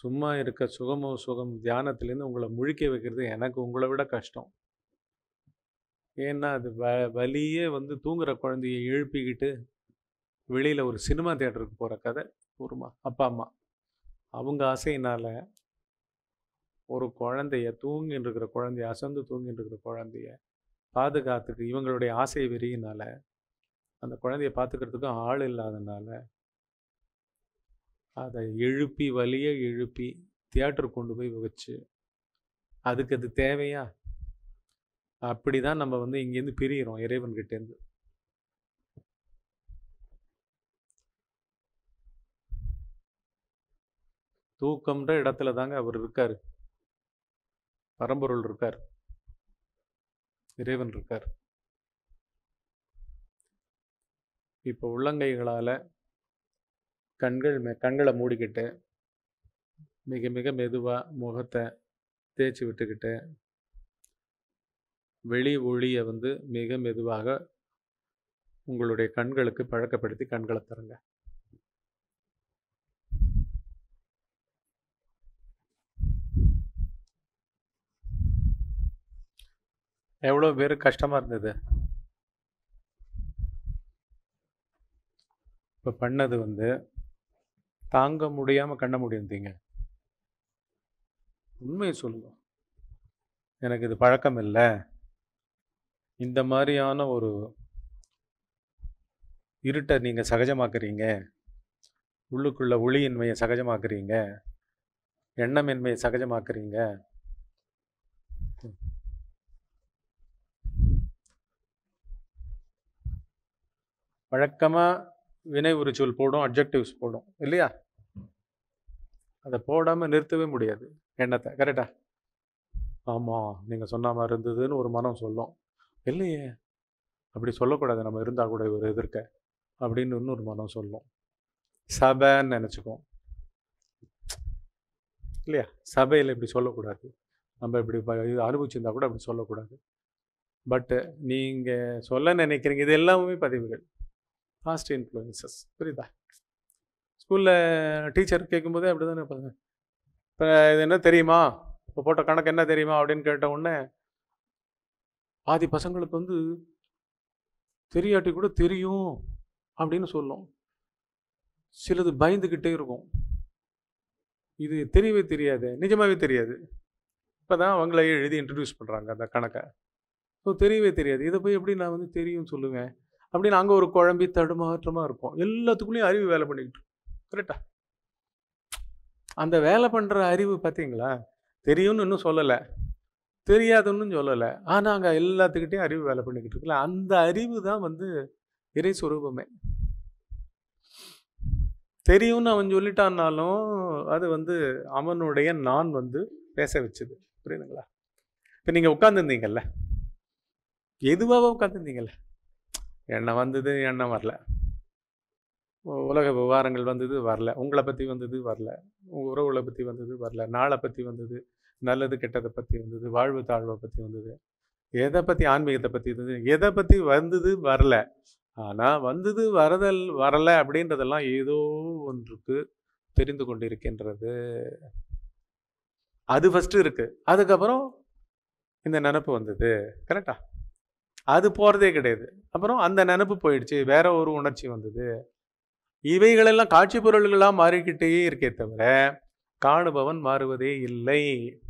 சும்மா இருக்க சுகமோ சுகம் தியானத்துலேருந்து உங்கள முழிக்க வைக்கிறது எனக்கு உங்கள விட கஷ்டம். ஏன்னா, அது வ வலியே வந்து தூங்குற குழந்தைய எழுப்பிக்கிட்டு, வெளியில ஒரு சினிமா தியேட்டருக்கு போற கதை. ஒருமா அப்பா, அம்மா. அவங்க ஆசையினால ஒரு குழந்தைய தூங்கின்னு இருக்கிற குழந்தைய, அசந்து தூங்கின்னு இருக்கிற குழந்தைய பாதுகாத்துக்கு இவங்களுடைய ஆசை வெறியினால, அந்த குழந்தைய பார்த்துக்கிறதுக்கும் ஆள் இல்லாதனால அத எழுப்பி, வலிய எழுப்பி தியேட்டருக்கு கொண்டு போய் வச்சு, அதுக்கு அது தேவையா? அப்படிதான் நம்ம வந்து இங்கேருந்து பிரியிறோம் இறைவன்கிட்டேருந்து. தூக்கம்ன்ற இடத்துல தாங்க அவர் இருக்காரு. பரம்பொருள் இருக்கார். இறைவன் இருக்கார். இப்போ உள்ளங்கைகளால கண்கள் மெ கண்கள மூடிக்கிட்டு, மிக மிக மெதுவா முகத்த தேய்ச்சு விட்டுக்கிட்டு, வெளி ஒளிய வந்து மிக மெதுவாக உங்களுடைய கண்களுக்கு பழக்கப்படுத்தி கண்கள திறங்க. எவ்வளோ பேருக்கு கஷ்டமா இருந்தது? இப்ப பண்ணது வந்து, தாங்க முடியாம கண்ண மூடியிருந்தீங்க. உண்மைய சொல்லுங்க. எனக்கு இது பழக்கம் இல்ல. இந்த மாரியான ஒரு இருட்ட நீங்க சகஜமாக்குறீங்க. உள்ளுக்குள்ள ஒளியின்மைய சகஜமாக்குறீங்க. எண்ணமின்மைய சகஜமாக்குறீங்க. ம். வழக்கமா வினை உரிச்சொல் போடும், அட்ஜெக்டிவ்ஸ் போடும். இல்லையா? அத போடாம நிறுத்தவே முடியாது. எண்ணத்த. கரெக்ட்டா? ஆமா. நீங்க சொன்ன மாரி இருந்ததுன்னு ஒரு மனம் சொல்லும். இல்லையே! அப்படி சொல்லக்கூடாது நம்ம இருந்தா கூட இவரு எதிர்க்க. அப்படின்னு இன்னொரு மனம் சொல்லும். சபைன்னு நெனச்சுக்கும். இல்லையா? சபையில இப்படி சொல்லக்கூடாது. நம்ம இப்படி ப இது அனுபவிச்சிருந்தா கூட அப்படி சொல்லக்கூடாது. பட் நீங்க சொல்ல நினைக்கிறீங்க. இது எல்லாமே பதிவுகள். Past influences. புரியுதா? ஸ்கூல்ல டீச்சர் கேட்கும்போதே அப்படிதானே இருப்பாங்க. இப்ப இது என்ன தெரியுமா? இப்ப போட்ட கணக்கு என்ன தெரியுமா? அப்படின்னு கேட்ட உடனே பாதி பசங்களுக்கு வந்து தெரியாட்டி கூட தெரியும் அப்படின்னு சொல்லும். சிலது பயந்துகிட்டே இருக்கும். இது தெரியவே தெரியாதே! நிஜமாவே தெரியாது. இப்பதான் அவங்களே எழுதி இன்ட்ரோடியூஸ் பண்றாங்க அந்த கணக்க. ஸோ தெரியவே தெரியாது. இத போய் எப்படி நான் வந்து தெரியும்னு சொல்லுவேன்? அப்படின்னு அங்க ஒரு குழம்பி தடுமாற்றமா இருக்கும். எல்லாத்துக்குள்ளயும் அறிவு வேலை பண்ணிக்கிட்டு இருக்கும். கரெக்ட்டா? அந்த வேலை பண்ற அறிவு பார்த்தீங்களா? தெரியும்னு இன்னும் சொல்லல. தெரியாதுன்னும் சொல்லல. ஆனா அங்க எல்லாத்துக்கிட்டயும் அறிவு வேலை பண்ணிக்கிட்டு இருக்குல்ல. அந்த அறிவு தான் வந்து இறை சொரூபமே. தெரியும்னு அவன் சொல்லிட்டான்னாலும், அது வந்து அவனுடைய நான் வந்து பேச வச்சது. புரியுதுங்களா? இப்ப நீங்க உட்கார்ந்திருந்தீங்கல்ல. எதுவாவோ உட்கார்ந்திருந்தீங்கல்ல. எண்ணம் வந்தது, எண்ணம் வரல. உ உலக விவகாரங்கள் வந்தது, வரல. உங்கள பத்தி வந்தது, வரல. உங்க உறவுகள பத்தி வந்தது, வரல. நாள பத்தி வந்தது, நல்லது கெட்டத பத்தி வந்தது, வாழ்வு தாழ்வ பத்தி வந்தது. எத பத்தி ஆன்மீகத்த பத்தி இருந்தது, எத பத்தி வந்தது, வரல. ஆனா வந்தது, வரதல் வரல அப்படின்றதெல்லாம் ஏதோ ஒன்றுக்கு தெரிந்து கொண்டிருக்கின்றது. அது ஃபர்ஸ்ட்டு இருக்கு. அதுக்கப்புறம் இந்த நெனப்பு வந்தது. கரெக்ட்டா? அது போறதே கிடையாது. அப்புறம் அந்த நெனப்பு போயிடுச்சு. வேற ஒரு உணர்ச்சி வந்தது. இவைகளெல்லாம் காட்சி பொருள்களா மாறிக்கிட்டே இருக்கே தவிர, காணுபவன் மாறுவதே இல்லை.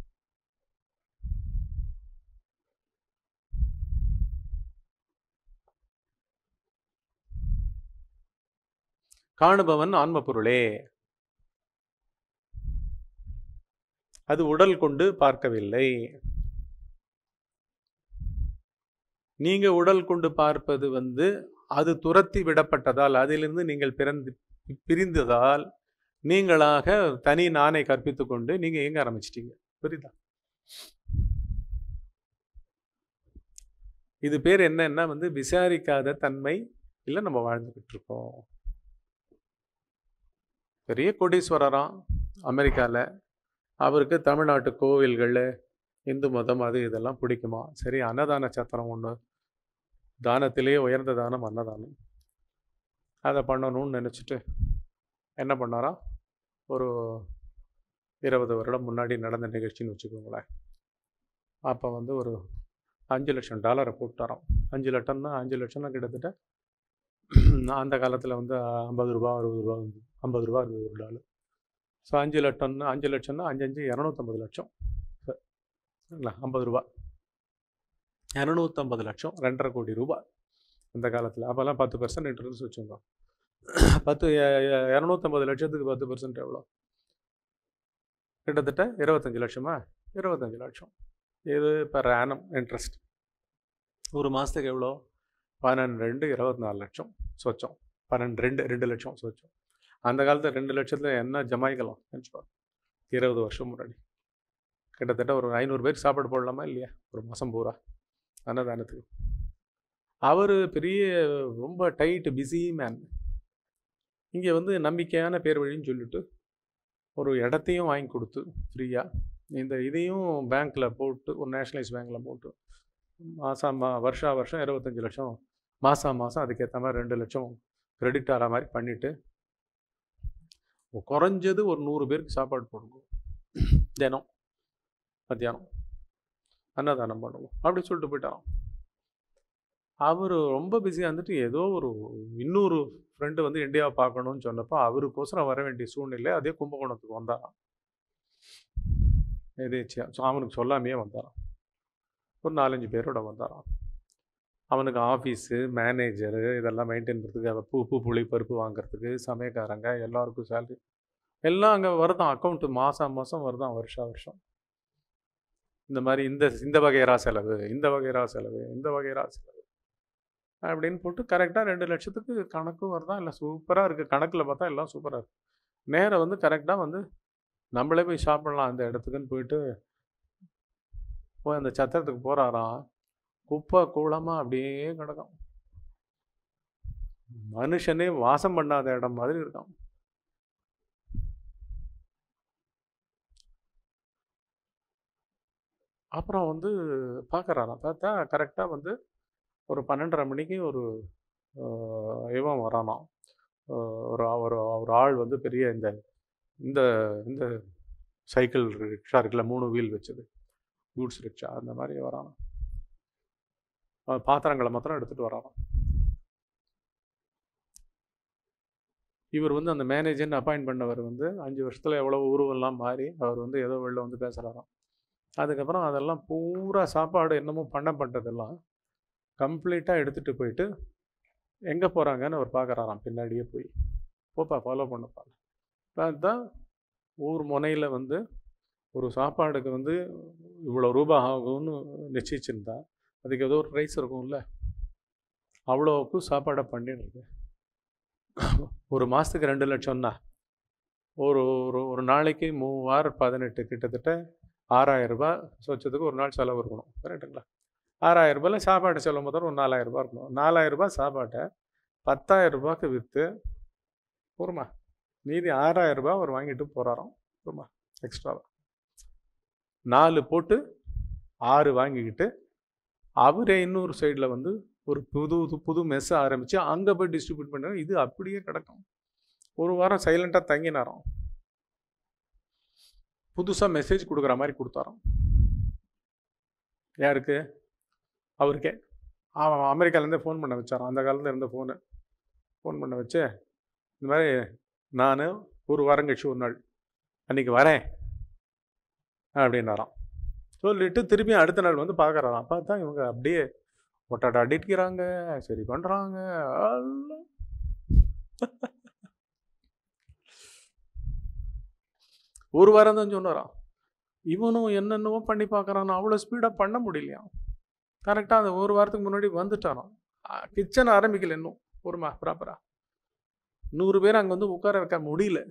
காணுபவன் ஆன்ம பொருளே. அது உடல் கொண்டு பார்க்கவில்லை. நீங்க உடல் கொண்டு பார்ப்பது வந்து, அது துரத்தி விடப்பட்டதால், அதிலிருந்து நீங்கள் பிறந்து பிரிந்ததால், நீங்களாக தனி நானை கற்பித்துக் கொண்டு நீங்க இயங்க ஆரம்பிச்சுட்டீங்க. புரியுதா? இது பேர் என்னன்னா வந்து விசாரிக்காத தன்மையில நம்ம வாழ்ந்துகிட்டு இருக்கோம். பெரிய கோடீஸ்வரராம் அமெரிக்கால. அவருக்கு தமிழ்நாட்டு கோவில்களு, இந்து மதம் அது இதெல்லாம் பிடிக்குமாம். சரி அன்னதான சத்திரம் ஒண்ணு. தானத்திலேயே உயர்ந்த தானம் அன்னதானம். அத பண்ணணும்னு நெனச்சுட்டு, என்ன பண்ணாராம், ஒரு இருபது வருடம் முன்னாடி நடந்த நிகழ்ச்சின்னு வச்சுக்கோங்களேன் அப்போ வந்து ஒரு அஞ்சு லட்சம் டாலரை போட்டாரோம் அஞ்சு லட்டம்னா அஞ்சு லட்சம்னா கிட்டத்தட்ட அந்த காலத்தில் வந்து ஐம்பது ரூபா அறுபது ரூபா வந்து ஐம்பது ரூபா அறுபது ஒரு டாலர் ஸோ அஞ்சு லட்டம்னா அஞ்சு லட்சம்னா அஞ்சு அஞ்சு இரநூத்தம்பது லட்சம் சரிங்களா ஐம்பது ரூபா இரநூத்தம்பது லட்சம் ரெண்டரை கோடி ரூபா அந்த காலத்தில் அப்போல்லாம் பத்து பர்சன்ட் இன்ட்ரெஸ்ட் வச்சுருந்தோம் பத்து எ- எ- இரநூத்தம்பது லட்சத்துக்கு பத்து பர்சன்ட் எவ்வளோ கிட்டத்தட்ட இருபத்தஞ்சி லட்சமா இருபத்தஞ்சி லட்சம் இது இப்போ ரேனம் இன்ட்ரெஸ்ட் ஒரு மாதத்துக்கு எவ்வளோ பன்னெண்டு ரெண்டு இருபத்தி நாலு லட்சம் சொச்சம் பன்னெண்டு ரெண்டு ரெண்டு லட்சம் சொச்சம் அந்த காலத்தில் ரெண்டு லட்சத்தில் என்ன ஜமாய்க்கலாம் நினச்சிப்பா இருபது வருஷம் முன்னாடி கிட்டத்தட்ட ஒரு ஐநூறு பேருக்கு சாப்பாடு போடலாமா இல்லையா ஒரு மாதம் பூரா அன்னதானத்துக்கு அவர் பெரிய ரொம்ப டைட் பிஸி மேன் இங்கே வந்து நம்பிக்கையான பேர் வழின்னு சொல்லிட்டு ஒரு இடத்தையும் வாங்கி கொடுத்து ஃப்ரீயாக இந்த இதையும் பேங்க்கில் போட்டு ஒரு நேஷ்னலைஸ் பேங்க்கில் போட்டு மாதம் மா வருஷா வருஷம் இருபத்தஞ்சி லட்சம் மாதம் மாதம் அதுக்கேற்ற மாதிரி ரெண்டு லட்சம் கிரெடிட் ஆகிற மாதிரி பண்ணிவிட்டு குறைஞ்சது ஒரு நூறு பேருக்கு சாப்பாடு போடுங்க தினம் மத்தியானம் அன்னதானம் பண்ணுவோம் அப்படி சொல்லிட்டு போயிட்டாராம் அவர் ரொம்ப பிஸியாக இருந்துட்டு ஏதோ ஒரு இன்னொரு ஃப்ரெண்டு வந்து இந்தியாவை பார்க்கணும்னு சொன்னப்போ அவருக்கோசரம் வர வேண்டிய சூழ்நிலை அதே கும்பகோணத்துக்கு வந்தாராம் எதேச்சியா ஸோ அவனுக்கு சொல்லாமையே வந்தாராம் ஒரு நாலஞ்சு பேரோட வந்தாராம் அவனுக்கு ஆஃபீஸு மேனேஜரு இதெல்லாம் மெயின்டைன் பண்ணுறதுக்கு பூ பூ புளி பருப்பு வாங்குறதுக்கு சமயக்காரங்க எல்லாருக்கும் சேலரி எல்லாம் அங்கே வருதான் அக்கௌண்ட்டு மாதம் மாதம் வருதான் வருஷா வருஷம் இந்த மாதிரி இந்த இந்த வகைரா செலவு இந்த வகைரா செலவு இந்த வகைரா செலவு அப்படின்னு போட்டு கரெக்டாக ரெண்டு லட்சத்துக்கு கணக்கும் வருதான் இல்லை சூப்பராக இருக்குது கணக்கில் பார்த்தா எல்லாம் சூப்பராக இருக்குது நேரம் வந்து கரெக்டாக வந்து நம்மளே போய் சாப்பிடலாம் அந்த இடத்துக்குன்னு போயிட்டு போய் அந்த சத்திரத்துக்கு போகிறாராம் குப்பை கூலமாக அப்படியே கிடக்கும் மனுஷனே வாசம் பண்ணாத இடம் மாதிரி இருக்கான் அப்புறம் வந்து பார்க்குறாராம் பார்த்தா கரெக்டாக வந்து ஒரு பன்னெண்டரை மணிக்கு ஒரு ஆஹ், இவன் வரானாம் ஆஹ், ஒரு ஒரு ஒரு ஆள் வந்து பெரிய இந்த இந்த இந்த சைக்கிள் ரிக்ஷா இருக்குல்ல மூணு வீல் வச்சது கூட்ஸ் ரிக்ஷா அந்த மாதிரி வரானாம் அவன் பாத்திரங்களை மாத்திரம் எடுத்துகிட்டு வரானாம் இவர் வந்து அந்த மேனேஜர்னு அப்பாயிண்ட் பண்ணவர் வந்து அஞ்சு வருஷத்தில் எவ்வளோ உருவெல்லாம் மாறி அவர் வந்து ஏதோ வெளில வந்து பேசுகிறாராம் அதுக்கப்புறம் அதெல்லாம் பூரா சாப்பாடு என்னமோ பண்ணப்பட்டதெல்லாம் கம்ப்ளீட்டாக எடுத்துகிட்டு போயிட்டு எங்கே போகிறாங்கன்னு அவர் பார்க்குறாராம் பின்னாடியே போய் போப்பா ஃபாலோ பண்ணப்பா பார்த்தா ஊர் முனையில் வந்து ஒரு சாப்பாடுக்கு வந்து இவ்வளோ ரூபாய் ஆகும்னு நிச்சயிச்சிருந்தா அதுக்கு ஏதோ ஒரு ரைஸ் இருக்கும்ல அவ்வளோவுக்கு சாப்பாடை பண்ணிடுறது ஒரு மாதத்துக்கு ரெண்டு லட்சம்னா ஒரு ஒரு ஒரு நாளைக்கு மூவாயிரம் பதினெட்டு கிட்டத்தட்ட ஆறாயிரம் ரூபாய் சொச்சத்துக்கு ஒரு நாள் செலவு இருக்கணும் கரெக்டுங்களா ஆறாயிரம் ரூபாயில் சாப்பாடு செலவு முதல் ஒரு நாலாயிரம் ரூபாய் இருக்கணும் நாலாயிரம் ரூபாய் சாப்பாட்டை பத்தாயிரம் ரூபாய்க்கு விற்று போருமா மீதி ஆறாயிரம் ரூபாய் அவர் வாங்கிட்டு போகிறாராம் போருமா எக்ஸ்ட்ராவாக நாலு போட்டு ஆறு வாங்கிக்கிட்டு அவரே இன்னொரு சைடில் வந்து ஒரு புது புது மெஸ்ஸை ஆரம்பித்து அங்கே போய் டிஸ்ட்ரிபியூட் பண்ணுறாங்க இது அப்படியே கிடக்கும் ஒரு வாரம் சைலண்ட்டாக தங்கினாராம் புதுசாக மெசேஜ் கொடுக்குற மாதிரி கொடுத்தாராம் யாருக்கு அவருக்கே அவன் அமெரிக்காலேருந்தே ஃபோன் பண்ண வச்சாரான் அந்த காலத்தில் இருந்த ஃபோனு ஃபோன் பண்ண வச்சு இந்த மாதிரி நான் ஒரு வாரம் கழிச்சு ஒரு நாள் அன்றைக்கி வரேன் அப்படின்னாராம் சொல்லிட்டு திருப்பி அடுத்த நாள் வந்து பார்க்குறாராம் பார்த்தா இவங்க அப்படியே ஒட்டாட்ட அடிக்கிறாங்க சரி பண்ணுறாங்க ஒரு வாரம் தான் சொன்னாராம் இவனும் என்னென்னவோ பண்ணி பார்க்குறான் அவ்வளோ ஸ்பீடாக பண்ண முடியலையாம் கரெக்டாக அந்த ஒரு வாரத்துக்கு முன்னாடி வந்துட்டாராம் கிச்சன் ஆரம்பிக்கல இன்னும் ஒருமா ப்ராப்பரா நூறு பேர் அங்கே வந்து உட்கார வைக்க முடியல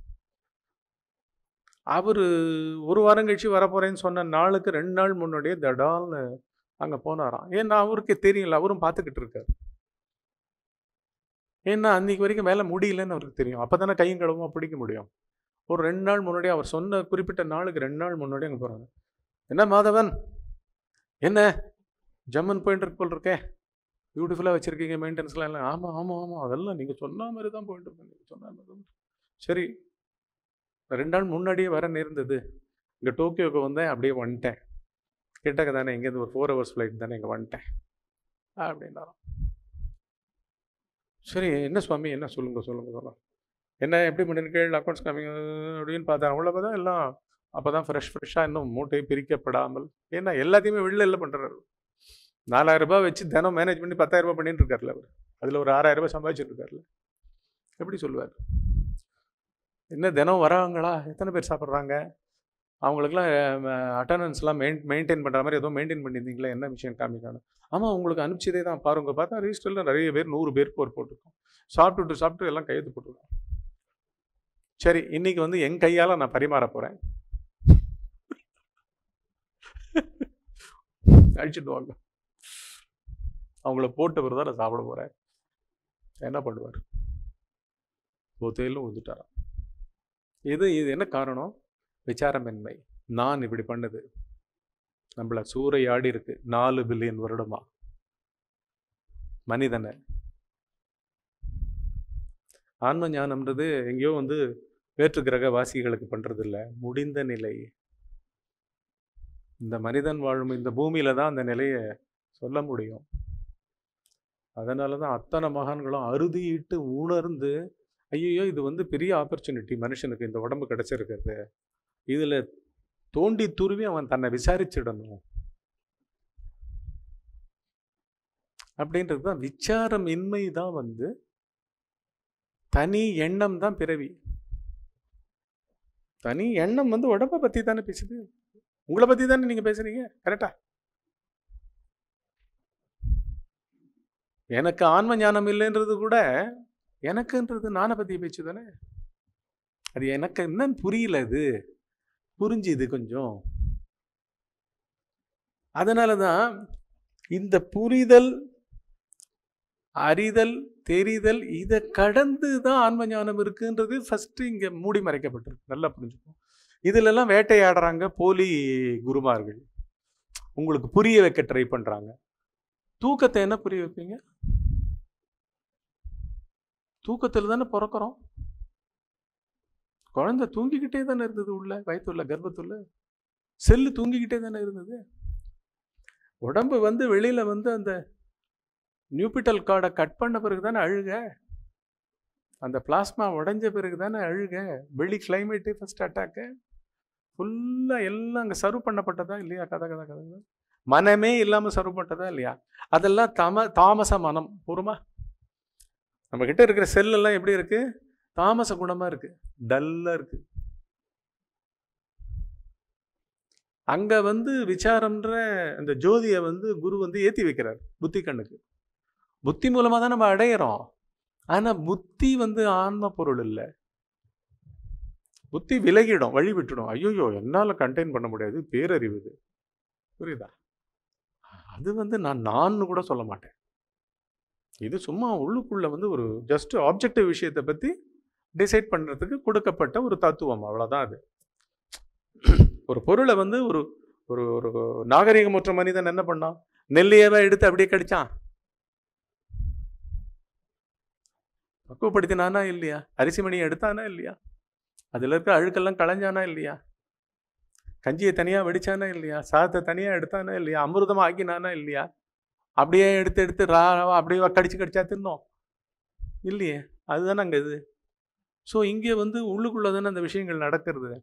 அவர் ஒரு வாரம் கழிச்சு வரப்போறேன்னு சொன்ன நாளுக்கு ரெண்டு நாள் முன்னாடியே தடால்னு அங்கே போனாராம் ஏன்னா அவருக்கு தெரியல அவரும் பார்த்துக்கிட்டு இருக்காரு ஏன்னா அன்னைக்கு வரைக்கும் வேலை முடியலன்னு அவருக்கு தெரியும் அப்போ தானே கையும் கடவுமா பிடிக்க முடியும் ஒரு ரெண்டு நாள் முன்னாடி அவர் சொன்ன குறிப்பிட்ட நாளுக்கு ரெண்டு நாள் முன்னாடி அங்கே போகிறாங்க என்ன மாதவன் என்ன ஜம்மன் போயிட்டு இருக்கு போல் இருக்கே பியூட்டிஃபுல்லாக வச்சுருக்கீங்க மெயின்டெனன்ஸ்லாம் எல்லாம் ஆமாம் ஆமாம் ஆமாம் அதெல்லாம் நீங்கள் சொன்ன மாதிரி தான் போயிட்டு இருக்கோம் நீங்கள் சொன்ன மாதிரி தான் சரி ரெண்டு நாள் முன்னாடியே வர நேர்ந்தது இங்கே டோக்கியோக்கு வந்தேன் அப்படியே வந்துட்டேன் கிட்டக்க தானே இங்கேருந்து ஒரு ஃபோர் ஹவர்ஸ் ஃப்ளைட் தானே இங்கே வந்துட்டேன் அப்படின்னாராம் சரி என்ன சுவாமி என்ன சொல்லுங்க சொல்லுங்க சொல்லுங்க என்ன எப்படி பண்ணிருக்கு கேள் அக்கௌண்ட்ஸ் கம்மிங் அப்படின்னு பார்த்தேன் அவ்வளோ தான் எல்லாம் அப்போ தான் ஃப்ரெஷ் ஃப்ரெஷ்ஷாக இன்னும் மூட்டை பிரிக்கப்படாமல் ஏன்னா எல்லாத்தையுமே வெளில இல்லை பண்ணுறாரு நாலாயிரம் ரூபாய் வச்சு தினம் மேனேஜ் பண்ணி பத்தாயிரம் ரூபாய் பண்ணிட்டு இருக்காருல்ல அவர் அதில் ஒரு ஆறாயிரம் ரூபாய் சம்பாதிச்சுட்டு இருக்காருல்ல எப்படி சொல்லுவார் என்ன தினம் வராங்களா எத்தனை பேர் சாப்பிட்றாங்க அவங்களுக்குலாம் அட்டண்டன்ஸ்லாம் மெயின் மெயின்டைன் பண்ணுற மாதிரி ஏதோ மெயின்டைன் பண்ணியிருந்தீங்களா என்ன விஷயம் காமிக்கணும் ஆமாம் உங்களுக்கு அனுப்பிச்சதே தான் பாருங்க பார்த்தா ரிஜிஸ்டரில் நிறைய பேர் நூறு பேர் போர் போட்டிருக்கோம் சாப்பிட்டுட்டு சாப்பிட்டு எல்லாம் கையெழுத்து போட்டிருக்கோம் சரி இன்னைக்கு வந்து என் கையால் நான் பரிமாற போகிறேன் அழிச்சிட்டு வாங்க அவங்கள போட்டவர் தான் நான் சாப்பிட போகிறேன் என்ன பண்ணுவார் ஒத்தையிலும் விழுந்துட்டாராம் இது இது என்ன காரணம் விசாரமின்மை நான் இப்படி பண்ணுது நம்மளை சூறையாடி இருக்கு நாலு பில்லியன் வருடமா மனிதனை ஆன்ம ஞானம்ன்றது எங்கேயோ வந்து வேற்று கிரக வாசிகளுக்கு பண்றது இல்ல முடிந்த நிலை இந்த மனிதன் வாழும் இந்த பூமியில தான் அந்த நிலையை சொல்ல முடியும் அதனால தான் அத்தனை மகான்களும் அறுதியிட்டு உணர்ந்து ஐயோ இது வந்து பெரிய ஆப்பர்ச்சுனிட்டி மனுஷனுக்கு இந்த உடம்பு கிடைச்சிருக்கிறது இதில் தோண்டி துருவி அவன் தன்னை விசாரிச்சிடணும் அப்படின்றது தான் விசாரம் இன்மை தான் வந்து தனி எண்ணம் தான் பிறவி தனி எண்ணம் வந்து உடம்பை பற்றி தானே பேசுது உங்களை பற்றி தானே நீங்கள் பேசுறீங்க கரெக்டா எனக்கு ஆன்ம ஞானம் இல்லைன்றது கூட எனக்குன்றது நானை பற்றி பேச்சு தானே அது எனக்கு என்னன்னு புரியல அது புரிஞ்சுது கொஞ்சம் அதனால தான் இந்த புரிதல் அறிதல் தெரிதல் இதை கடந்து தான் ஆன்ம ஞானம் இருக்குன்றது ஃபர்ஸ்ட் இங்க மூடி மறைக்கப்பட்டிருக்கு நல்லா புரிஞ்சுக்கணும் இதுலெல்லாம் வேட்டையாடுறாங்க போலி குருமார்கள் உங்களுக்கு புரிய வைக்க ட்ரை பண்றாங்க தூக்கத்தை என்ன புரிய வைப்பீங்க தூக்கத்தில் தானே பிறக்கிறோம் குழந்தை தூங்கிக்கிட்டே தானே இருந்தது உள்ள வயிற்றுள்ள கர்ப்பத்துள்ள செல்லு தூங்கிக்கிட்டே தானே இருந்தது உடம்பு வந்து வெளியில வந்து அந்த நியூபிட்டல் கார்டை கட் பண்ண பிறகு தானே அழுக அந்த பிளாஸ்மா உடைஞ்ச பிறகு தானே அழுக வெளி கிளைமேட்டு ஃபர்ஸ்ட் அட்டாக்கு ஃபுல்லாக எல்லாம் அங்கே சர்வ் பண்ணப்பட்டதா இல்லையா கதை கதை கதை மனமே இல்லாமல் சர்வ் பண்ணதா இல்லையா அதெல்லாம் தம தாமச மனம் பூர்வமா நம்ம கிட்ட இருக்கிற செல் எல்லாம் எப்படி இருக்கு தாமச குணமா இருக்கு டல்லா இருக்கு அங்க வந்து விசாரம்ன்ற அந்த ஜோதியை வந்து குரு வந்து ஏத்தி வைக்கிறார் புத்தி கண்ணுக்கு புத்தி மூலமா தான் நம்ம அடையிறோம் ஆனா புத்தி வந்து ஆன்ம பொருள் இல்லை புத்தி விலகிடும் வழி விட்டுடும் ஐயோ என்னால கண்டெயின் பண்ண முடியாது பேரறிவு இது புரியுதா அது வந்து நான் நான் கூட சொல்ல மாட்டேன் இது சும்மா உள்ளுக்குள்ள வந்து ஒரு ஜஸ்ட் ஆப்ஜெக்டிவ் விஷயத்தை பத்தி டிசைட் பண்றதுக்கு கொடுக்கப்பட்ட ஒரு தத்துவம் அவ்வளவுதான் அது ஒரு பொருளை வந்து ஒரு ஒரு ஒரு நாகரிகமற்ற மனிதன் என்ன பண்ணான் நெல்லையவே எடுத்து அப்படியே கடிச்சான் பக்குவப்படுத்தினானா இல்லையா அரிசி மணியை எடுத்தானா இல்லையா அதுல இருக்க அழுக்கெல்லாம் களைஞ்சானா இல்லையா கஞ்சியை தனியா வெடிச்சானா இல்லையா சாதத்தை தனியா எடுத்தானா இல்லையா அமிர்தமா ஆக்கினானா இல்லையா அப்படியே எடுத்து எடுத்து ரா ராவா அப்படியே கடிச்சு கடிச்சா தின்னோம் இல்லையே அதுதானே அங்கே இது ஸோ இங்கே வந்து உள்ளுக்குள்ளே தானே அந்த விஷயங்கள் நடக்கிறது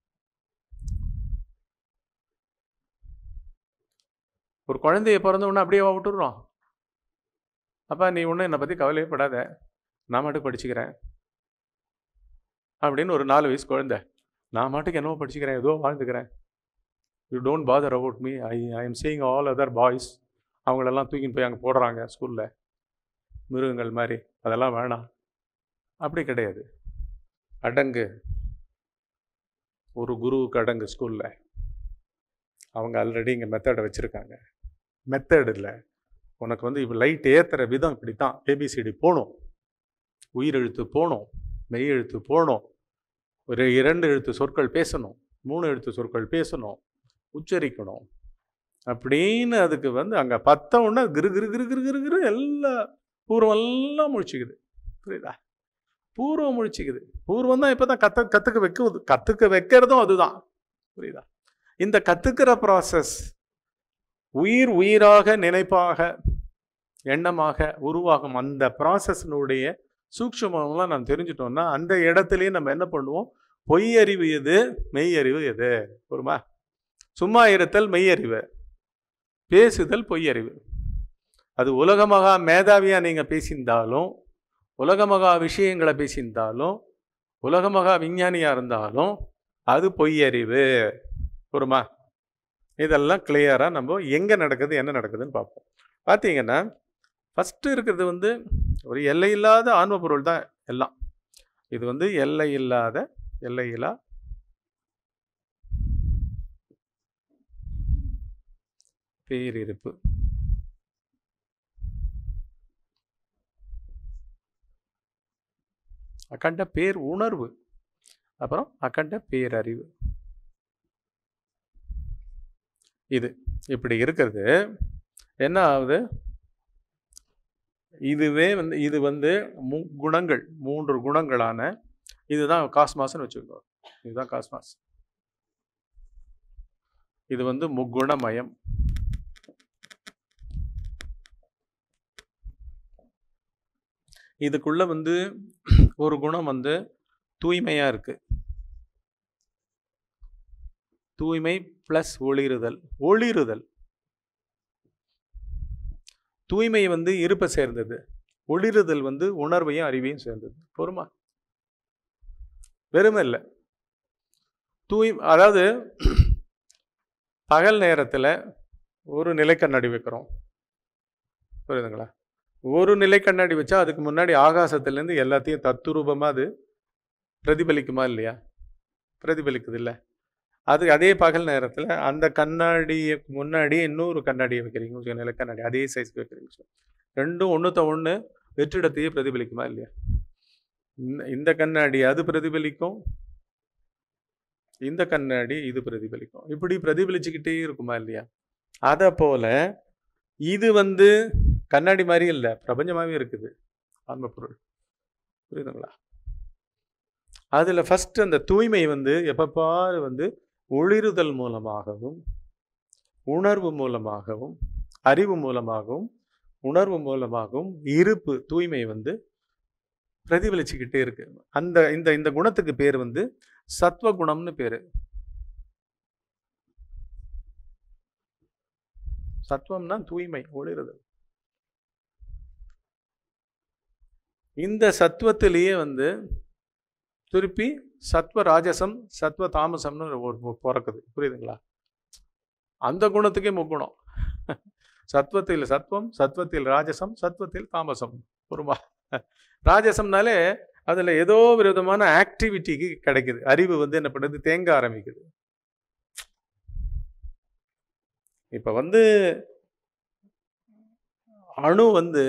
ஒரு குழந்தைய பிறந்த உடனே அப்படியே விட்டுடுறோம் அப்பா நீ ஒன்றும் என்னை பற்றி கவலையே படாத நான் மாட்டுக்கு படிச்சுக்கிறேன் அப்படின்னு ஒரு நாலு வயசு குழந்தை நான் மாட்டுக்கு என்னவோ படிச்சுக்கிறேன் ஏதோ வாழ்ந்துக்கிறேன் you don't bother about me I I am saying all other boys அவங்களெல்லாம் தூக்கின்னு போய் அங்கே போடுறாங்க ஸ்கூலில் மிருகங்கள் மாதிரி அதெல்லாம் வேணாம் அப்படி கிடையாது அடங்கு ஒரு குருவுக்கு அடங்கு ஸ்கூலில் அவங்க ஆல்ரெடி இங்கே மெத்தடை வச்சுருக்காங்க மெத்தட் இல்லை உனக்கு வந்து இப்போ லைட் ஏற்றுற விதம் இப்படி தான் ஏபிசிடி போகணும் உயிரெழுத்து போகணும் மெய் எழுத்து போகணும் ஒரு இரண்டு எழுத்து சொற்கள் பேசணும் மூணு எழுத்து சொற்கள் பேசணும் உச்சரிக்கணும் அப்படின்னு அதுக்கு வந்து அங்கே பத்த உடனே கிரு கிரு கிரு கிரு கிரு கிரு எல்லா பூர்வம் எல்லாம் முழிச்சுக்குது புரியுதா பூர்வம் முழிச்சுக்குது பூர்வம் தான் இப்போ தான் கத்த கற்றுக்க வைக்குது கற்றுக்க வைக்கிறதும் அதுதான் புரியுதா இந்த கற்றுக்கிற ப்ராசஸ் உயிர் உயிராக நினைப்பாக எண்ணமாக உருவாகும் அந்த ப்ராசஸ்னுடைய சூக்ஷ்மம்லாம் நம்ம தெரிஞ்சிட்டோம்னா அந்த இடத்துலயே நம்ம என்ன பண்ணுவோம் பொய் அறிவு எது மெய் அறிவு எது ஒருமா சும்மா இருத்தல் மெய் அறிவு பேசுதல் பொய் அறிவு அது உலகமகா மேதாவியா நீங்க பேசியிருந்தாலும் உலகமகா விஷயங்களை பேசியிருந்தாலும் உலகமகா விஞ்ஞானியா இருந்தாலும் அது பொய் அறிவு ஒருமா இதெல்லாம் கிளியராக நம்ம எங்கே நடக்குது என்ன நடக்குதுன்னு பார்ப்போம் பார்த்தீங்கன்னா ஃபஸ்ட்டு இருக்கிறது வந்து ஒரு எல்லையில்லாத ஆன்ம பொருள் தான் எல்லாம் இது வந்து எல்லை இல்லாத எல்லையில்லா பேரிருப்பு அக்கண்ட பேர் உணர்வு அப்புறம் அக்கண்ட பேரறிவு இது இப்படி இருக்கிறது என்ன ஆகுது இதுவே வந்து இது வந்து மு குணங்கள் மூன்று குணங்களான இதுதான் காஸ்மாஸ்னு வச்சுக்கோ இதுதான் காஸ்மாஸ் இது வந்து முக்குணமயம் இதுக்குள்ள வந்து ஒரு குணம் வந்து தூய்மையா இருக்கு தூய்மை பிளஸ் ஒளிருதல் ஒளிருதல் தூய்மை வந்து இருப்பை சேர்ந்தது ஒளிருதல் வந்து உணர்வையும் அறிவையும் சேர்ந்தது பொறுமா வெறுமை இல்லை தூய் அதாவது பகல் நேரத்தில் ஒரு நிலை கண்ணாடி வைக்கிறோம் புரியுதுங்களா ஒரு நிலை கண்ணாடி வச்சா அதுக்கு முன்னாடி ஆகாசத்துலேருந்து எல்லாத்தையும் தத்துரூபமாக அது பிரதிபலிக்குமா இல்லையா பிரதிபலிக்குது இல்லை அது அதே பகல் நேரத்தில் அந்த கண்ணாடிக்கு முன்னாடி இன்னொரு கண்ணாடியை வைக்கிறீங்க வச்சுக்கோங்க, நிலை கண்ணாடி அதே சைஸ்க்கு வைக்கிறீங்க வச்சுக்கோங்க. ரெண்டும் ஒன்றுத்த ஒன்று வெற்றிடத்தையே பிரதிபலிக்குமா இல்லையா இந்த- இந்த கண்ணாடி அது பிரதிபலிக்கும் இந்த கண்ணாடி இது பிரதிபலிக்கும் இப்படி பிரதிபலிச்சுக்கிட்டே இருக்குமா இல்லையா அதை போல இது வந்து கண்ணாடி மாதிரி இல்லை பிரபஞ்சமாகவே இருக்குது ஆன்ம பொருள் புரியுதுங்களா அதில் ஃபர்ஸ்ட் அந்த தூய்மை வந்து எப்போ பாரு வந்து ஒளிருதல் மூலமாகவும் உணர்வு மூலமாகவும் அறிவு மூலமாகவும் உணர்வு மூலமாகவும் இருப்பு தூய்மை வந்து பிரதிபலிச்சுக்கிட்டே இருக்கு அந்த இந்த இந்த குணத்துக்கு பேர் வந்து சத்வ குணம்னு பேரு சத்வம்னா தூய்மை ஒளிருதல் இந்த சத்துவத்திலேயே வந்து திருப்பி சத்வ ராஜசம் சத்வ தாமசம்னு ஒரு ஒரு பிறக்குது புரியுதுங்களா அந்த குணத்துக்கே முக்குணம் சத்வத்தில் சத்வம் சத்வத்தில் ராஜசம் சத்வத்தில் தாமசம் பொறுமா ராஜசம்னாலே அதில் ஏதோ ஒரு விதமான ஆக்டிவிட்டிக்கு கிடைக்குது அறிவு வந்து என்ன பண்ணுது தேங்க ஆரம்பிக்குது இப்போ வந்து அணு வந்து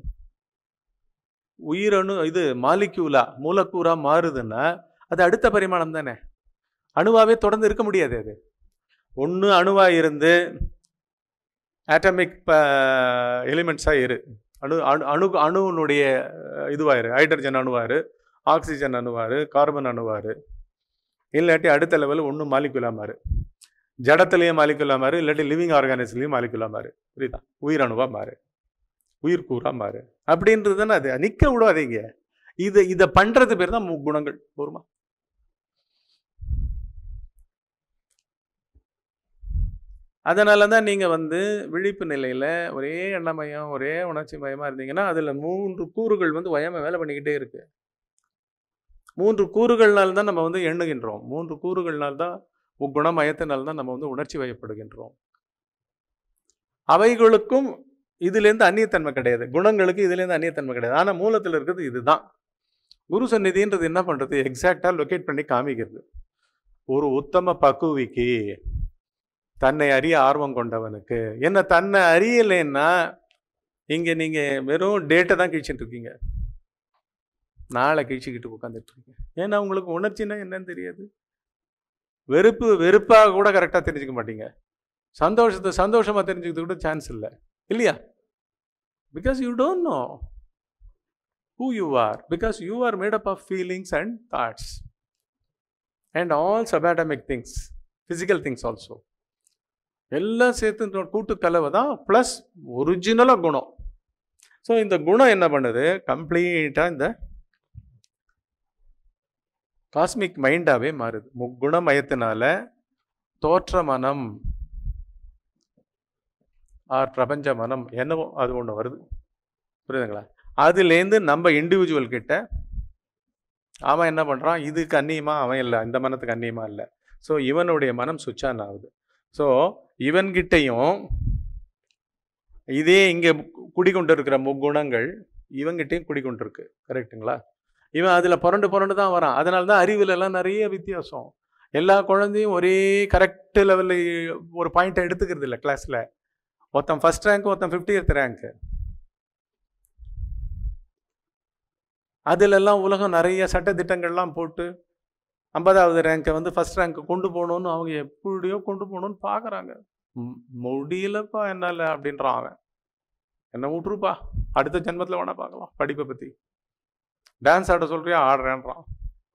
உயிரணு இது மாலிக்யூலா மூலக்கூறா மாறுதுன்னா அது அடுத்த பரிமாணம் தானே அணுவாவே தொடர்ந்து இருக்க முடியாது அது ஒன்று அணுவா இருந்து ஆட்டமிக் எலிமெண்ட்ஸாக இரு அணு அணு அணு அணுனுடைய இதுவாயிரு ஹைட்ரஜன் அணுவாரு ஆக்சிஜன் அணுவாரு கார்பன் அணுவாரு இல்லாட்டி அடுத்த லெவல் ஒன்று மாலிகுலா மாறு ஜடத்துலேயும் மாலிகுலா மாறு இல்லாட்டி லிவிங் ஆர்கானிஸ்லேயும் மாலிகுலா மாறு புரியுதா உயிரணுவா மாறு உயிர்கூறா மாறு அப்படின்றது தானே அது நிற்க விடாதீங்க இது இதை பண்ணுறது பேர் தான் குணங்கள் போருமா அதனால தான் நீங்கள் வந்து விழிப்பு நிலையில் ஒரே எண்ணமயம் ஒரே உணர்ச்சி மயமாக இருந்தீங்கன்னா அதில் மூன்று கூறுகள் வந்து வயமை வேலை பண்ணிக்கிட்டே இருக்கு மூன்று கூறுகள்னால தான் நம்ம வந்து எண்ணுகின்றோம் மூன்று கூறுகள்னால தான் குணமயத்தினால தான் நம்ம வந்து உணர்ச்சி வயப்படுகின்றோம் அவைகளுக்கும் இதுலேருந்து அந்நியத்தன்மை கிடையாது குணங்களுக்கு இதுலேருந்து அந்நியத்தன்மை கிடையாது ஆனால் மூலத்தில் இருக்கிறது இதுதான் குரு சந்நிதின்றது என்ன பண்ணுறது எக்ஸாக்டாக லொக்கேட் பண்ணி காமிக்கிறது ஒரு உத்தம பக்குவிக்கு தன்னை அறிய ஆர்வம் கொண்டவனுக்கு என்ன தன்னை அறியலைன்னா இங்கே நீங்கள் வெறும் டேட்டை தான் கிழிச்சிட்டு இருக்கீங்க நாளை கிழிச்சிக்கிட்டு உட்காந்துட்டு இருக்கீங்க ஏன்னா உங்களுக்கு உணர்ச்சின்னா என்னன்னு தெரியாது வெறுப்பு வெறுப்பாக கூட கரெக்டாக தெரிஞ்சுக்க மாட்டீங்க சந்தோஷத்தை சந்தோஷமாக தெரிஞ்சுக்கிறது கூட சான்ஸ் இல்லை இல்லையா because you don't know who you are because you are made up of feelings and thoughts and all subatomic things physical things also எல்லாம் சேர்த்து இந்த கூட்டு கலவை தான் ப்ளஸ் ஒரிஜினலாக குணம் ஸோ இந்த குணம் என்ன பண்ணுது கம்ப்ளீட்டாக இந்த காஸ்மிக் மைண்டாகவே மாறுது முக்குணமயத்தினால தோற்ற மனம் ஆர் பிரபஞ்ச மனம் என்னவோ அது ஒன்று வருது புரியுதுங்களா அதுலேருந்து நம்ம இண்டிவிஜுவல் கிட்ட அவன் என்ன பண்ணுறான் இதுக்கு அந்நியமா அவன் இல்லை இந்த மனத்துக்கு அந்நியமா இல்லை ஸோ இவனுடைய மனம் சுவிட்ச் ஆன் ஆகுது ஸோ இவன்கிட்டையும் இதே இங்கே குடிக்கொண்டு இருக்கிற முக்குணங்கள் இவங்கிட்டையும் குடிக்கொண்டு இருக்கு கரெக்ட்டுங்களா இவன் அதில் புரண்டு புரண்டு தான் வரான் அதனால தான் அறிவில் எல்லாம் நிறைய வித்தியாசம் எல்லா குழந்தையும் ஒரே கரெக்ட் லெவலில் ஒரு பாயிண்ட்டை எடுத்துக்கிறது இல்லை கிளாஸில் ஒருத்தன் ஃபர்ஸ்ட் ரேங்க் ஒருத்தன் ஃபிஃப்டியத் ரேங்க்கு அதிலெல்லாம் உலகம் நிறைய சட்டத்திட்டங்கள்லாம் போட்டு ஐம்பதாவது ரேங்கை வந்து ஃபர்ஸ்ட் ரேங்க்கை கொண்டு போகணுன்னு அவங்க எப்படியோ கொண்டு போகணுன்னு பார்க்குறாங்க முடியலப்பா என்னால் அப்படின்றான் அவன் என்ன விட்ருப்பா அடுத்த ஜென்மத்தில் வேணா பார்க்கலாம் படிப்பை பற்றி டான்ஸ் ஆட சொல்றியா ஆடுறேன்றான்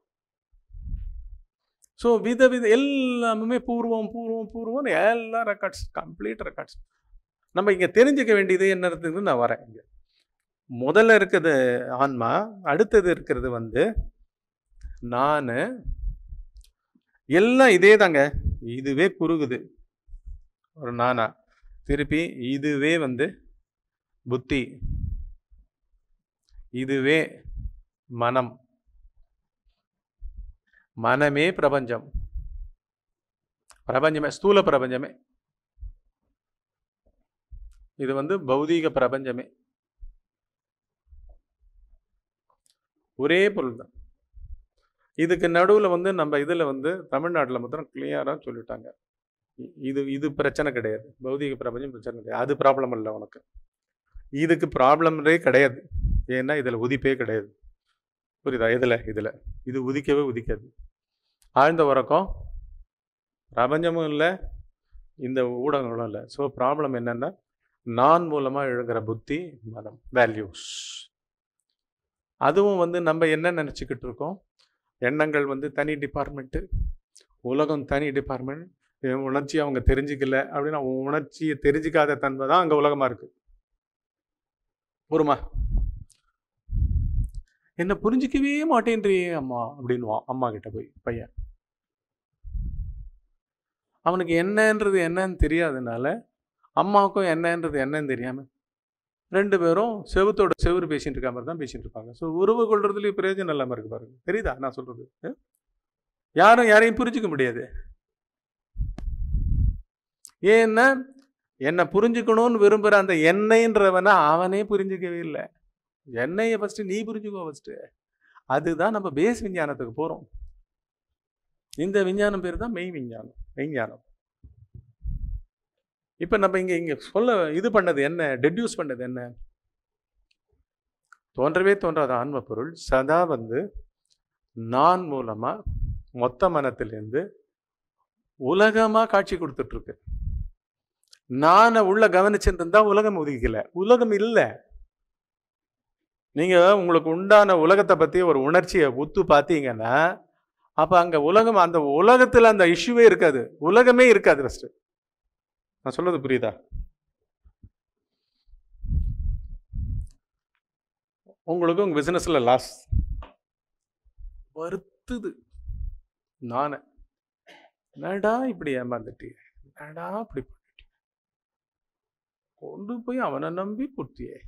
ஸோ வித வித எல்லாமே பூர்வம் பூர்வம் பூர்வம்னு எல்லா ரெக்கார்ட்ஸ் கம்ப்ளீட் ரெக்கார்ட்ஸ் நம்ம இங்கே தெரிஞ்சுக்க வேண்டியது என்ன இருக்குதுன்னு நான் வரேன் இங்கே முதல்ல இருக்கிறது ஆன்மா அடுத்தது இருக்கிறது வந்து நான் எல்லாம் இதே தாங்க இதுவே குறுகுது ஒரு நானா திருப்பி இதுவே வந்து புத்தி இதுவே மனம் மனமே பிரபஞ்சம் பிரபஞ்சமே ஸ்தூல பிரபஞ்சமே இது வந்து பௌதீக பிரபஞ்சமே ஒரே பொருள் தான் இதுக்கு நடுவில் வந்து நம்ம இதில் வந்து தமிழ்நாட்டில் மாத்திரம் கிளியராக சொல்லிட்டாங்க இ- இது இது பிரச்சனை கிடையாது பௌதீக பிரபஞ்சம் பிரச்சனை கிடையாது அது ப்ராப்ளம் இல்லை உனக்கு இதுக்கு ப்ராப்ளம்லே கிடையாது ஏன்னா இதில் உதிப்பே கிடையாது புரியுதா இதில் இதில் இது உதிக்கவே உதிக்காது ஆழ்ந்த உறக்கம் பிரபஞ்சமும் இல்லை இந்த ஊடகங்களும் இல்லை ஸோ ப்ராப்ளம் என்னென்னா நான் மூலமாக எழுகிற புத்தி மதம் வேல்யூஸ் அதுவும் வந்து நம்ம என்ன நினச்சிக்கிட்டு இருக்கோம் எண்ணங்கள் வந்து தனி டிபார்ட்மெண்ட்டு உலகம் தனி டிபார்ட்மெண்ட் என் உணர்ச்சி அவங்க தெரிஞ்சுக்கல அப்படின்னா உன் உணர்ச்சியை தெரிஞ்சுக்காத தன்மை தான் அங்கே உலகமாக இருக்கு பொறுமா என்ன புரிஞ்சிக்கவே மாட்டேன்றியே அம்மா அப்படின்வான் அம்மா கிட்ட போய் பையன் அவனுக்கு என்னன்றது என்னன்னு தெரியாதனால அம்மாவுக்கும் என்னன்றது என்னன்னு தெரியாம ரெண்டு பேரும் செவுத்தோட செவுறு பேசிட்டு இருக்க மாதிரி தான் பேசிட்டு இருப்பாங்க ஸோ உறவு கொள்றதுலேயும் பிரயோஜனம் இல்லாமல் இருக்கு பாருங்க தெரியுதா நான் சொல்றது அஹ்? யாரும் யாரையும் புரிஞ்சுக்க முடியாது ஏன்னா என்னை புரிஞ்சுக்கணும்னு விரும்புகிற அந்த என்னைன்றவனை அவனே புரிஞ்சுக்கவே இல்லை என்னையை ஃபஸ்ட்டு நீ புரிஞ்சுக்கோ ஃபஸ்ட்டு அதுதான் நம்ம பேஸ் விஞ்ஞானத்துக்கு போகிறோம் இந்த விஞ்ஞானம் பேர் தான் மெய் விஞ்ஞானம் மெய்ஞானம் இப்போ நம்ம இங்கே இங்கே சொல்ல இது பண்ணது என்ன டெட்யூஸ் பண்ணது என்ன தோன்றவே தோன்றாத ஆன்ம பொருள் சதா வந்து நான் மூலமாக மொத்த மனத்திலிருந்து உலகமாக காட்சி கொடுத்துட்ருக்கு நானை உள்ள கவனிச்சுட்டு இருந்தா உலகம் உதிக்கல உலகம் இல்லை நீங்கள் உங்களுக்கு உண்டான உலகத்தை பற்றி ஒரு உணர்ச்சியை உத்து பார்த்தீங்கன்னா அப்போ அங்கே உலகம் அந்த உலகத்தில் அந்த இஷ்யூவே இருக்காது உலகமே இருக்காது ஃபஸ்ட்டு நான் சொல்றது புரியுதா உங்களுக்கு உங்கள் பிஸ்னஸில் லாஸ் வருத்துது நானே என்னடா இப்படி ஏமாந்துட்டிய என்னடா இப்படி பண்ணிட்டிய கொண்டு போய் அவனை நம்பி கொடுத்தியே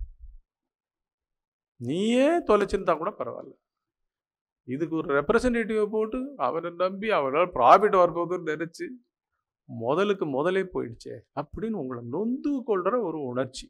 நீயே தொலைச்சிருந்தா கூட பரவாயில்ல இதுக்கு ஒரு ரெப்ரசன்டேட்டிவை போட்டு அவனை நம்பி அவனால் ப்ராஃபிட் வரப்போகுதுன்னு நினச்சி முதலுக்கு முதலே போயிடுச்சே அப்படின்னு உங்களை நொந்து கொள்கிற ஒரு உணர்ச்சி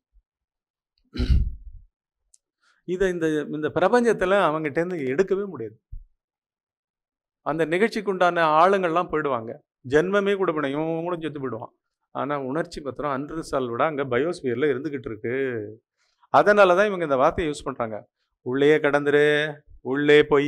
இதை இந்த இந்த பிரபஞ்சத்தில் அவங்ககிட்டேருந்து எடுக்கவே முடியாது அந்த நிகழ்ச்சிக்கு உண்டான ஆளுங்கள்லாம் போயிடுவாங்க ஜென்மமே கூட போயிடும் இவன் கூட செத்து போயிடுவான் ஆனால் உணர்ச்சி பத்திரம் அன்ரிசால்வ்ட அங்கே பயோஸ்பியரில் இருந்துக்கிட்டு இருக்கு அதனால தான் இவங்க இந்த வார்த்தையை யூஸ் பண்ணுறாங்க உள்ளே கடந்துரு உள்ளே பொய்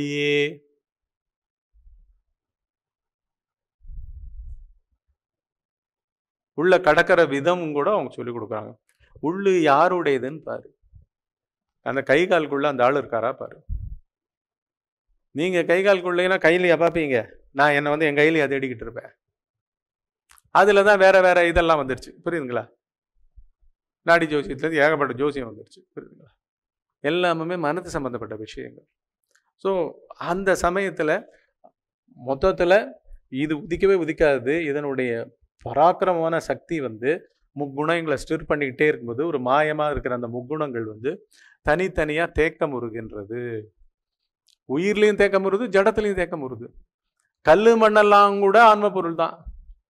உள்ள கடக்கிற விதம் கூட அவங்க சொல்லி கொடுக்குறாங்க உள்ளு யாருடையதுன்னு பாரு அந்த கை கால்குள்ள அந்த ஆள் இருக்காரா பாரு நீங்க கை கால்குள்ளேனா கையிலையா பார்ப்பீங்க நான் என்னை வந்து என் கையிலையா தேடிக்கிட்டு இருப்பேன் அதுல தான் வேற வேற இதெல்லாம் வந்துருச்சு புரியுதுங்களா நாடி ஜோசியத்துலேருந்து ஏகப்பட்ட ஜோசியம் வந்துருச்சு புரியுதுங்களா எல்லாமே மனது சம்பந்தப்பட்ட விஷயங்கள் ஸோ அந்த சமயத்தில் மொத்தத்தில் இது உதிக்கவே உதிக்காது இதனுடைய பராக்கிரமமான சக்தி வந்து முக்குணங்களை ஸ்டிர் பண்ணிக்கிட்டே இருக்கும்போது ஒரு மாயமாக இருக்கிற அந்த முக்குணங்கள் வந்து தனித்தனியாக தேக்கம் உருகின்றது உயிர்லையும் தேக்கம் உருது ஜடத்துலையும் தேக்கம் உருது கல் மண்ணெல்லாம் கூட ஆன்ம பொருள் தான்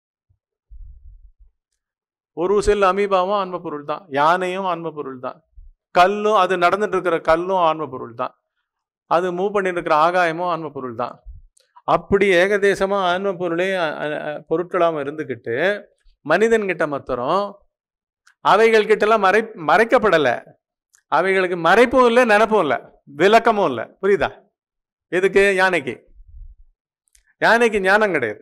ஒரு செல் அமீபாவும் ஆன்ம பொருள் தான் யானையும் ஆன்ம பொருள் தான் கல்லும் அது நடந்துட்டு இருக்கிற கல்லும் ஆன்ம பொருள் தான் அது மூவ் பண்ணிட்டு இருக்கிற ஆகாயமும் ஆன்ம பொருள் தான் அப்படி ஏகதேசமா ஆன்ம பொருளே அ- அ- அ- பொருட்களாம இருந்துக்கிட்டு மனிதன்கிட்ட மாத்திரம் அவைகள் கிட்டலாம் மறை மறைக்கப்படலை அவைகளுக்கு மறைப்பும் இல்லை நினப்பும் இல்லை விளக்கமும் இல்லை புரியுதா எதுக்கு யானைக்கு யானைக்கு ஞானம் கிடையாது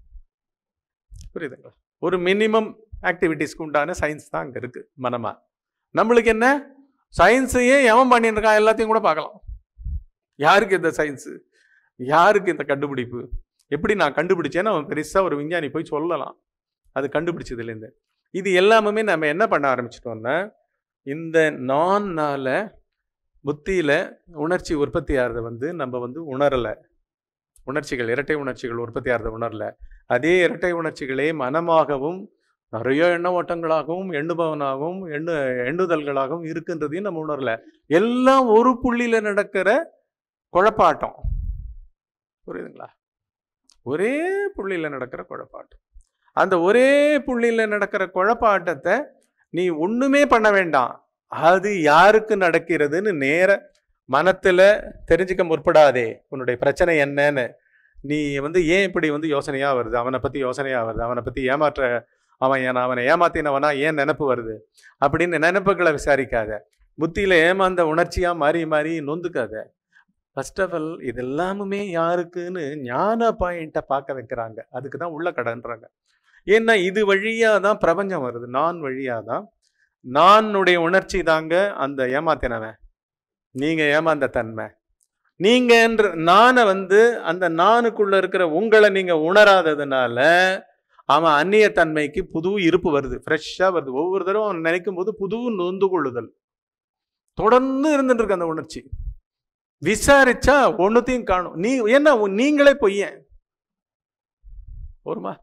புரியுதுங்களா ஒரு மினிமம் ஆக்டிவிட்டிஸ்க்கு உண்டான சயின்ஸ் தான் அங்கே இருக்கு மனமா நம்மளுக்கு என்ன சயின்ஸையே எவன் பண்ணிட்டு இருக்கான் எல்லாத்தையும் கூட பார்க்கலாம் யாருக்கு இந்த சயின்ஸு யாருக்கு இந்த கண்டுபிடிப்பு எப்படி நான் கண்டுபிடிச்சேன்னு அவன் பெருசாக ஒரு விஞ்ஞானி போய் சொல்லலாம் அது கண்டுபிடிச்சதுலேருந்து இது எல்லாமே நம்ம என்ன பண்ண ஆரம்பிச்சிட்டோம்னா இந்த நான்னால புத்தியில் உணர்ச்சி உற்பத்தி ஆகிறத வந்து நம்ம வந்து உணரலை உணர்ச்சிகள் இரட்டை உணர்ச்சிகள் உற்பத்தி ஆகிறத உணரல அதே இரட்டை உணர்ச்சிகளே மனமாகவும் நிறைய எண்ண ஓட்டங்களாகவும் எண்ணுபவனாகவும் எண்ணு எண்ணுதல்களாகவும் இருக்குன்றதையும் நம்ம உணரல எல்லாம் ஒரு புள்ளியில நடக்கிற குழப்பாட்டம் புரியுதுங்களா ஒரே புள்ளியில நடக்கிற குழப்பாட்டம் அந்த ஒரே புள்ளியில நடக்கிற குழப்பாட்டத்தை நீ ஒண்ணுமே பண்ண வேண்டாம் அது யாருக்கு நடக்கிறதுன்னு நேர மனத்துல தெரிஞ்சுக்க முற்படாதே உன்னுடைய பிரச்சனை என்னன்னு நீ வந்து ஏன் இப்படி வந்து யோசனையா வருது அவனை பத்தி யோசனையா வருது அவனை பத்தி ஏமாற்ற அவன் ஏன் அவனை ஏமாத்தினவனா ஏன் நினப்பு வருது அப்படின்னு நினைப்புகளை விசாரிக்காத புத்தியில ஏமாந்த உணர்ச்சியா மாறி மாறி நொந்துக்காத ஃபர்ஸ்ட் ஆஃப் ஆல் இது எல்லாமுமே யாருக்குன்னு ஞான பாயிண்ட்டை பார்க்க வைக்கிறாங்க அதுக்கு தான் உள்ள கடன்றாங்க ஏன்னா இது வழியா தான் பிரபஞ்சம் வருது நான் வழியா தான் நானுடைய உணர்ச்சி தாங்க அந்த ஏமாத்தினவன் நீங்க ஏமாந்த தன்மை நீங்கன்ற நானை வந்து அந்த நானுக்குள்ள இருக்கிற உங்களை நீங்க உணராததுனால அவன் அந்நிய தன்மைக்கு புது இருப்பு வருது ஃப்ரெஷ்ஷா வருது ஒவ்வொரு தடவை அவன் நினைக்கும் போது புது நொந்து கொள்ளுதல் தொடர்ந்து இருந்துட்டு இருக்கு அந்த உணர்ச்சி விசாரிச்சா ஒன்னுத்தையும் காணும் நீ என்ன உன் நீங்களே பொய்யன் ஒருமா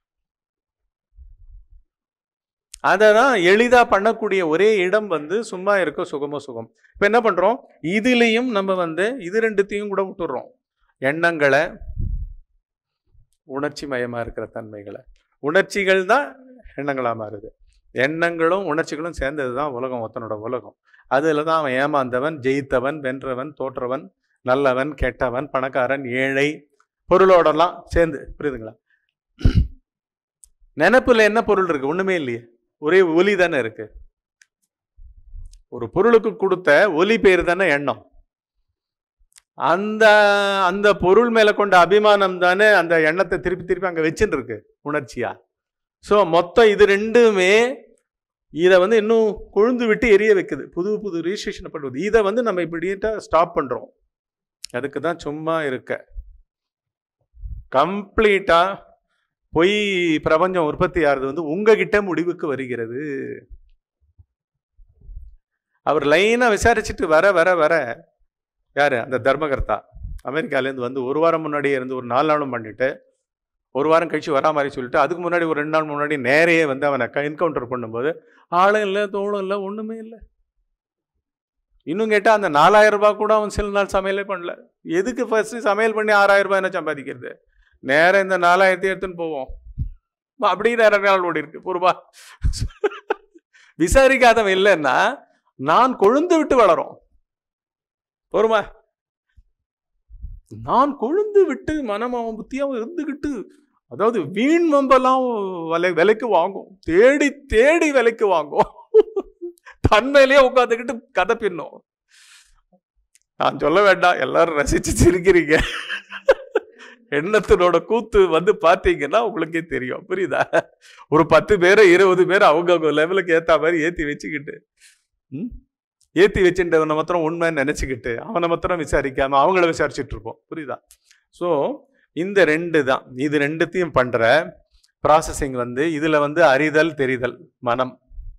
அதை தான் எளிதா பண்ணக்கூடிய ஒரே இடம் வந்து சும்மா இருக்க சுகமோ சுகம் இப்போ என்ன பண்றோம் இதுலேயும் நம்ம வந்து இது ரெண்டுத்தையும் கூட விட்டுடுறோம் எண்ணங்களை உணர்ச்சி மயமா இருக்கிற தன்மைகளை உணர்ச்சிகள் தான் எண்ணங்களா மாறுது எண்ணங்களும் உணர்ச்சிகளும் சேர்ந்தது தான் உலகம் ஒருத்தனோட உலகம் அதில் தான் அவன் ஏமாந்தவன் ஜெயித்தவன் வென்றவன் தோற்றவன் நல்லவன் கெட்டவன் பணக்காரன் ஏழை பொருளோடலாம் சேர்ந்து புரியுதுங்களா நினப்புல என்ன பொருள் இருக்கு ஒண்ணுமே இல்லையே ஒரே ஒலி தானே இருக்கு ஒரு பொருளுக்கு கொடுத்த ஒலி பேர் தானே எண்ணம் அந்த அந்த பொருள் மேல கொண்ட அபிமானம் தானே அந்த எண்ணத்தை திருப்பி திருப்பி அங்க வச்சுட்டு இருக்கு உணர்ச்சியா ஸோ மொத்தம் இது ரெண்டுமே இதை வந்து இன்னும் கொழுந்து விட்டு எரிய வைக்குது புது புது ரிஜிஸ்ட்ரேஷன் பண்ணுவது இதை வந்து நம்ம இப்படிட்ட ஸ்டாப் பண்றோம் அதுக்கு தான் சும்மா இருக்க கம்ப்ளீட்டா பொய் பிரபஞ்சம் உற்பத்தி ஆகிறது வந்து உங்ககிட்ட முடிவுக்கு வருகிறது அவர் லைனா விசாரிச்சுட்டு வர வர வர யாரு அந்த தர்மகர்த்தா அமெரிக்காலேருந்து வந்து ஒரு வாரம் முன்னாடியே இருந்து ஒரு நாலு நாளும் பண்ணிட்டு ஒரு வாரம் கழிச்சு வரா மாதிரி சொல்லிட்டு அதுக்கு முன்னாடி ஒரு ரெண்டு நாள் முன்னாடி நேரையே வந்து அவனை என்கவுண்டர் பண்ணும்போது ஆளும் இல்லை தோளும் இல்லை ஒண்ணுமே இல்லை இன்னும் கேட்டால் அந்த நாலாயிரம் ரூபாய் கூட அவன் சில நாள் சமையலே பண்ணல எதுக்கு ஃபர்ஸ்ட் சமையல் பண்ணி ஆறாயிரம் ரூபாய் என்ன சம்பாதிக்கிறது நேரம் இந்த நாலாயிரத்தி எடுத்துன்னு போவோம் அப்படியே நேரம் நாள் ஓடி இருக்கு பொறுப்பா விசாரிக்காதவன் இல்லைன்னா நான் கொழுந்து விட்டு வளரும் பொறுமா நான் கொழுந்து விட்டு மனமாவும் புத்தியாவும் இருந்துகிட்டு அதாவது வீண் வம்பெல்லாம் விலை விலைக்கு வாங்கும் தேடி தேடி விலைக்கு வாங்கும் தன்மையிலேயே உட்காந்துக்கிட்டு கதை பின்னும் நான் சொல்ல வேண்டாம் எல்லாரும் ரசிச்சு சிரிக்கிறீங்க எண்ணத்தினோட கூத்து வந்து பார்த்தீங்கன்னா உங்களுக்கே தெரியும் புரியுதா ஒரு பத்து பேரை இருபது பேர் அவங்க அவங்க லெவலுக்கு ஏத்த மாதிரி ஏத்தி வச்சுக்கிட்டு ம்? ஏற்றி வச்சுட்டவனை மாத்திரம் உண்மைன்னு நினச்சிக்கிட்டு அவனை மாத்திரம் விசாரிக்காம அவங்கள விசாரிச்சுட்டு இருப்போம் புரியுதா ஸோ இந்த ரெண்டு தான் இது ரெண்டுத்தையும் பண்ணுற ப்ராசஸிங் வந்து இதில் வந்து அறிதல் தெரிதல் மனம்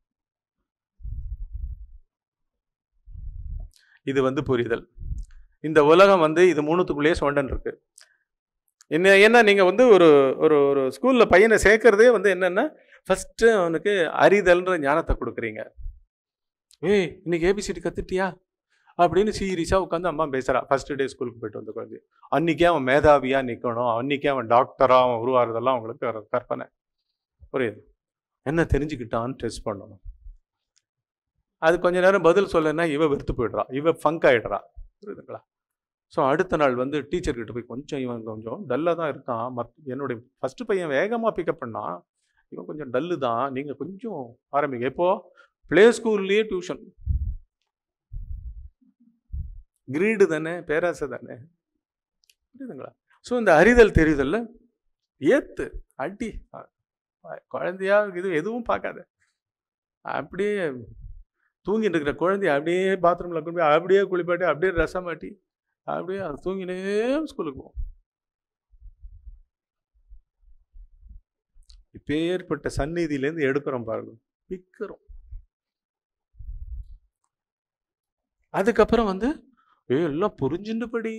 இது வந்து புரிதல் இந்த உலகம் வந்து இது மூணுத்துக்குள்ளேயே சொண்டன் இருக்கு என்ன ஏன்னா நீங்கள் வந்து ஒரு ஒரு ஒரு ஸ்கூலில் பையனை சேர்க்கறதே வந்து என்னென்னா ஃபஸ்ட்டு அவனுக்கு அறிதல்ன்ற ஞானத்தை கொடுக்குறீங்க ஏய் இன்னைக்கு ஏபிசிடி கற்றுட்டியா அப்படின்னு சீரியஸாக உட்காந்து அம்மா பேசுகிறா ஃபஸ்ட்டு டே ஸ்கூலுக்கு போயிட்டு வந்த குழந்தை அன்றைக்கே அவன் மேதாவியாக நிற்கணும் அன்றைக்கே அவன் டாக்டராக அவன் உருவாகிறதெல்லாம் அவங்களுக்கு ஒரு கற்பனை புரியுது என்ன தெரிஞ்சுக்கிட்டான்னு டெஸ்ட் பண்ணணும் அது கொஞ்ச நேரம் பதில் சொல்லனா இவ வெறுத்து போயிடுறா இவ ஃபங்க் ஆகிடுறா புரியுதுங்களா ஸோ அடுத்த நாள் வந்து டீச்சர்கிட்ட போய் கொஞ்சம் இவன் கொஞ்சம் டல்லாக தான் இருக்கான் மத் என்னுடைய ஃபஸ்ட்டு பையன் வேகமாக பிக்கப் பண்ணான் இவன் கொஞ்சம் டல்லு தான் நீங்கள் கொஞ்சம் ஆரம்பிங்க எப்போ ப்ளே ஸ்கூல்லையே டியூஷன் கிரீடு தானே பேராசை தானே புரியுதுங்களா ஸோ இந்த அறிதல் தெரிதல்ல ஏத்து அடி அ- அ- குழந்தையா இது எதுவும் பார்க்காத அப்படியே தூங்கிட்டு இருக்கிற குழந்தைய அப்படியே பாத்ரூமில் கொண்டு போய் அப்படியே குளிப்பாட்டி அப்படியே ரசம் மாட்டி அப்படியே அது தூங்கினே ஸ்கூலுக்கு போகும் இப்பேற்பட்ட சந்நிதியிலேருந்து எடுக்கிறோம் பாருங்க விற்கிறோம் அதுக்கப்புறம் வந்து ஏ எல்லாம் புரிஞ்சுண்டுபடி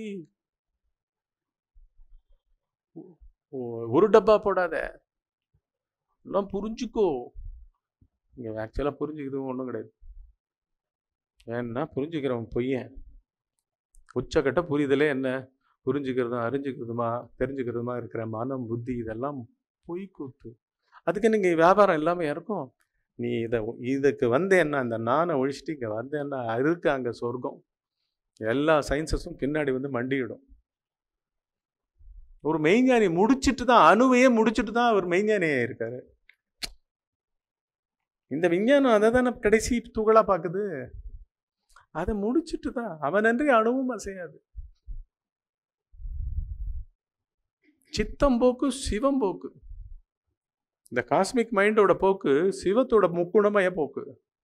ஒ- ஒரு டப்பா போடாத எல்லாம் புரிஞ்சுக்கோ இங்கே ஆக்சுவலாக புரிஞ்சுக்கிறது ஒன்றும் கிடையாது ஏன்னா புரிஞ்சுக்கிறவன் பொய்யன் உச்சக்கட்ட புரிதலே என்ன புரிஞ்சுக்கிறதும் அறிஞ்சுக்கிறதுமா தெரிஞ்சுக்கிறதுமா இருக்கிற மனம் புத்தி இதெல்லாம் பொய் கூத்து அதுக்கு நீங்கள் வியாபாரம் இல்லாமல் இருக்கும் நீ இதை இதுக்கு வந்தேன்னா இந்த நானை ஒழிச்சிட்டு இங்கே வந்தேன்னா இருக்கு அங்கே சொர்க்கம் எல்லா சயின்சஸும் பின்னாடி வந்து மண்டியிடும் ஒரு மெய்ஞானி முடிச்சிட்டு தான் அணுவையே முடிச்சிட்டு தான் அவர் மெய்ஞானியே இருக்காரு இந்த விஞ்ஞானம் அதை தானே கடைசி துகளா பார்க்குது அதை முடிச்சிட்டு தான் அவனன்றி அணுவும் அசையாது சித்தம் போக்கு சிவம் போக்கு இந்த காஸ்மிக் மைண்டோட போக்கு சிவத்தோட முக்குணமய போக்கு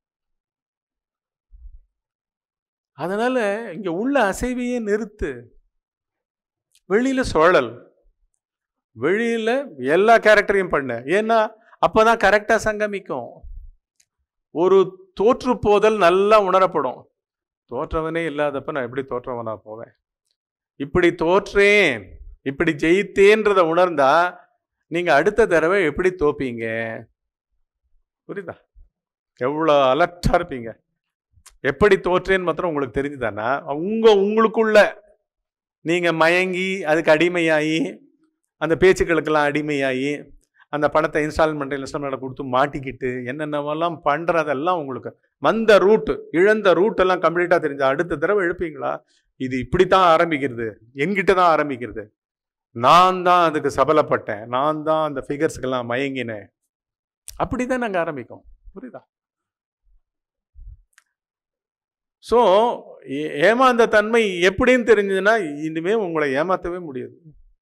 அதனால இங்க உள்ள அசைவையே நிறுத்து வெளியில சுழல் வெளியில எல்லா கேரக்டரையும் பண்ணு ஏன்னா அப்பதான் கரெக்டா சங்கமிக்கும் ஒரு தோற்று போதல் நல்லா உணரப்படும் தோற்றவனே இல்லாதப்ப நான் எப்படி தோற்றவனா போவேன் இப்படி தோற்றேன் இப்படி ஜெயித்தேன்றத உணர்ந்தா நீங்க அடுத்த தடவை எப்படி தோப்பீங்க புரியுதா எவ்வளோ அலர்ட்டா இருப்பீங்க எப்படி தோற்றேன்னு மாத்திரம் உங்களுக்கு தெரிஞ்சுதானா உங்க உங்களுக்குள்ள நீங்க மயங்கி அதுக்கு அடிமையாகி அந்த பேச்சுக்களுக்கெல்லாம் அடிமையாகி அந்த பணத்தை இன்ஸ்டால்மெண்ட் இன்ஸ்டால்மெண்ட் கொடுத்து மாட்டிக்கிட்டு என்னென்னவெல்லாம் பண்றதெல்லாம் உங்களுக்கு வந்த ரூட் இழந்த ரூட் எல்லாம் கம்ப்ளீட்டா தெரிஞ்ச அடுத்த தடவை எழுப்பீங்களா இது இப்படித்தான் ஆரம்பிக்கிறது என்கிட்ட தான் ஆரம்பிக்கிறது நான் தான் அதுக்கு சபலப்பட்டேன் நான் தான் அந்த ஃபிகர்ஸ்க்கெல்லாம் மயங்கினேன் அப்படிதான் நாங்க ஆரம்பிக்கும் புரியுதா ஸோ ஏமாந்த தன்மை எப்படின்னு தெரிஞ்சதுன்னா இனிமே உங்களை ஏமாத்தவே முடியாது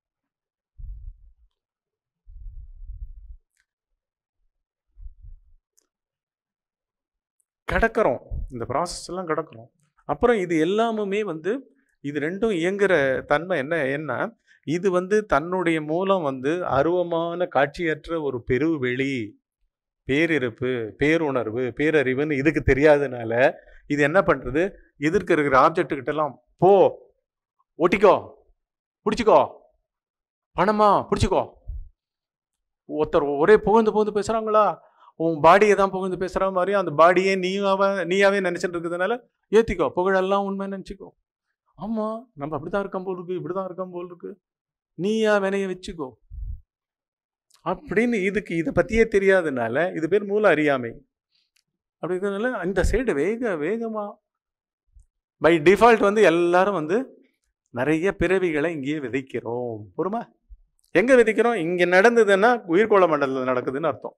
கடக்கிறோம் இந்த ப்ராசஸ் எல்லாம் கடக்கிறோம் அப்புறம் இது எல்லாமுமே வந்து இது ரெண்டும் இயங்குற தன்மை என்ன என்ன இது வந்து தன்னுடைய மூலம் வந்து அருவமான காட்சியற்ற ஒரு பெருவெளி பேரிருப்பு பேருணர்வு பேரறிவுன்னு இதுக்கு தெரியாதனால இது என்ன பண்றது எதிர்க்க இருக்கிற ஆப்ஜெக்ட் கிட்ட எல்லாம் போ ஒட்டிக்கோ பிடிச்சிக்கோ பணமா பிடிச்சிக்கோ ஒருத்தர் ஒரே புகழ்ந்து புகழ்ந்து பேசுறாங்களா உன் பாடியை தான் புகழ்ந்து பேசுற மாதிரி அந்த பாடியே நீயாவ நீயாவே நினைச்சிட்டு இருக்கிறதுனால ஏத்திக்கோ புகழெல்லாம் உண்மை நினைச்சுக்கோ ஆமா நம்ம அப்படிதான் இருக்கோம் போல் இருக்கு இப்படிதான் இருக்கோம் போல் இருக்கு நீயா வினைய வச்சுக்கோ அப்படின்னு இதுக்கு இதை பத்தியே தெரியாதனால இது பேர் மூல அறியாமை அப்படிங்கிறதுனால இந்த சைடு வேக வேகமா பை டிஃபால்ட் வந்து எல்லாரும் வந்து நிறைய பிறவிகளை இங்கேயே விதைக்கிறோம் பொறுமா எங்க விதைக்கிறோம் இங்க நடந்ததுன்னா உயிர்கோள மண்டலத்தில் நடக்குதுன்னு அர்த்தம்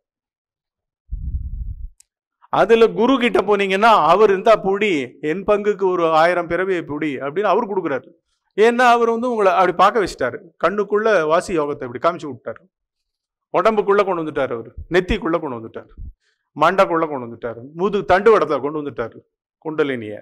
அதுல குரு கிட்ட போனீங்கன்னா அவர் இருந்தா புடி என் பங்குக்கு ஒரு ஆயிரம் பிறவியை புடி அப்படின்னு அவர் கொடுக்குறாரு ஏன்னா அவர் வந்து உங்களை அப்படி பார்க்க வச்சுட்டாரு கண்ணுக்குள்ள வாசி யோகத்தை இப்படி காமிச்சு விட்டாரு உடம்புக்குள்ள கொண்டு வந்துட்டாரு அவர் நெத்திக்குள்ள கொண்டு வந்துட்டாரு மண்டைக்குள்ள கொண்டு வந்துட்டாரு முது தண்டு வடத்தை கொண்டு வந்துட்டாரு குண்டலினிய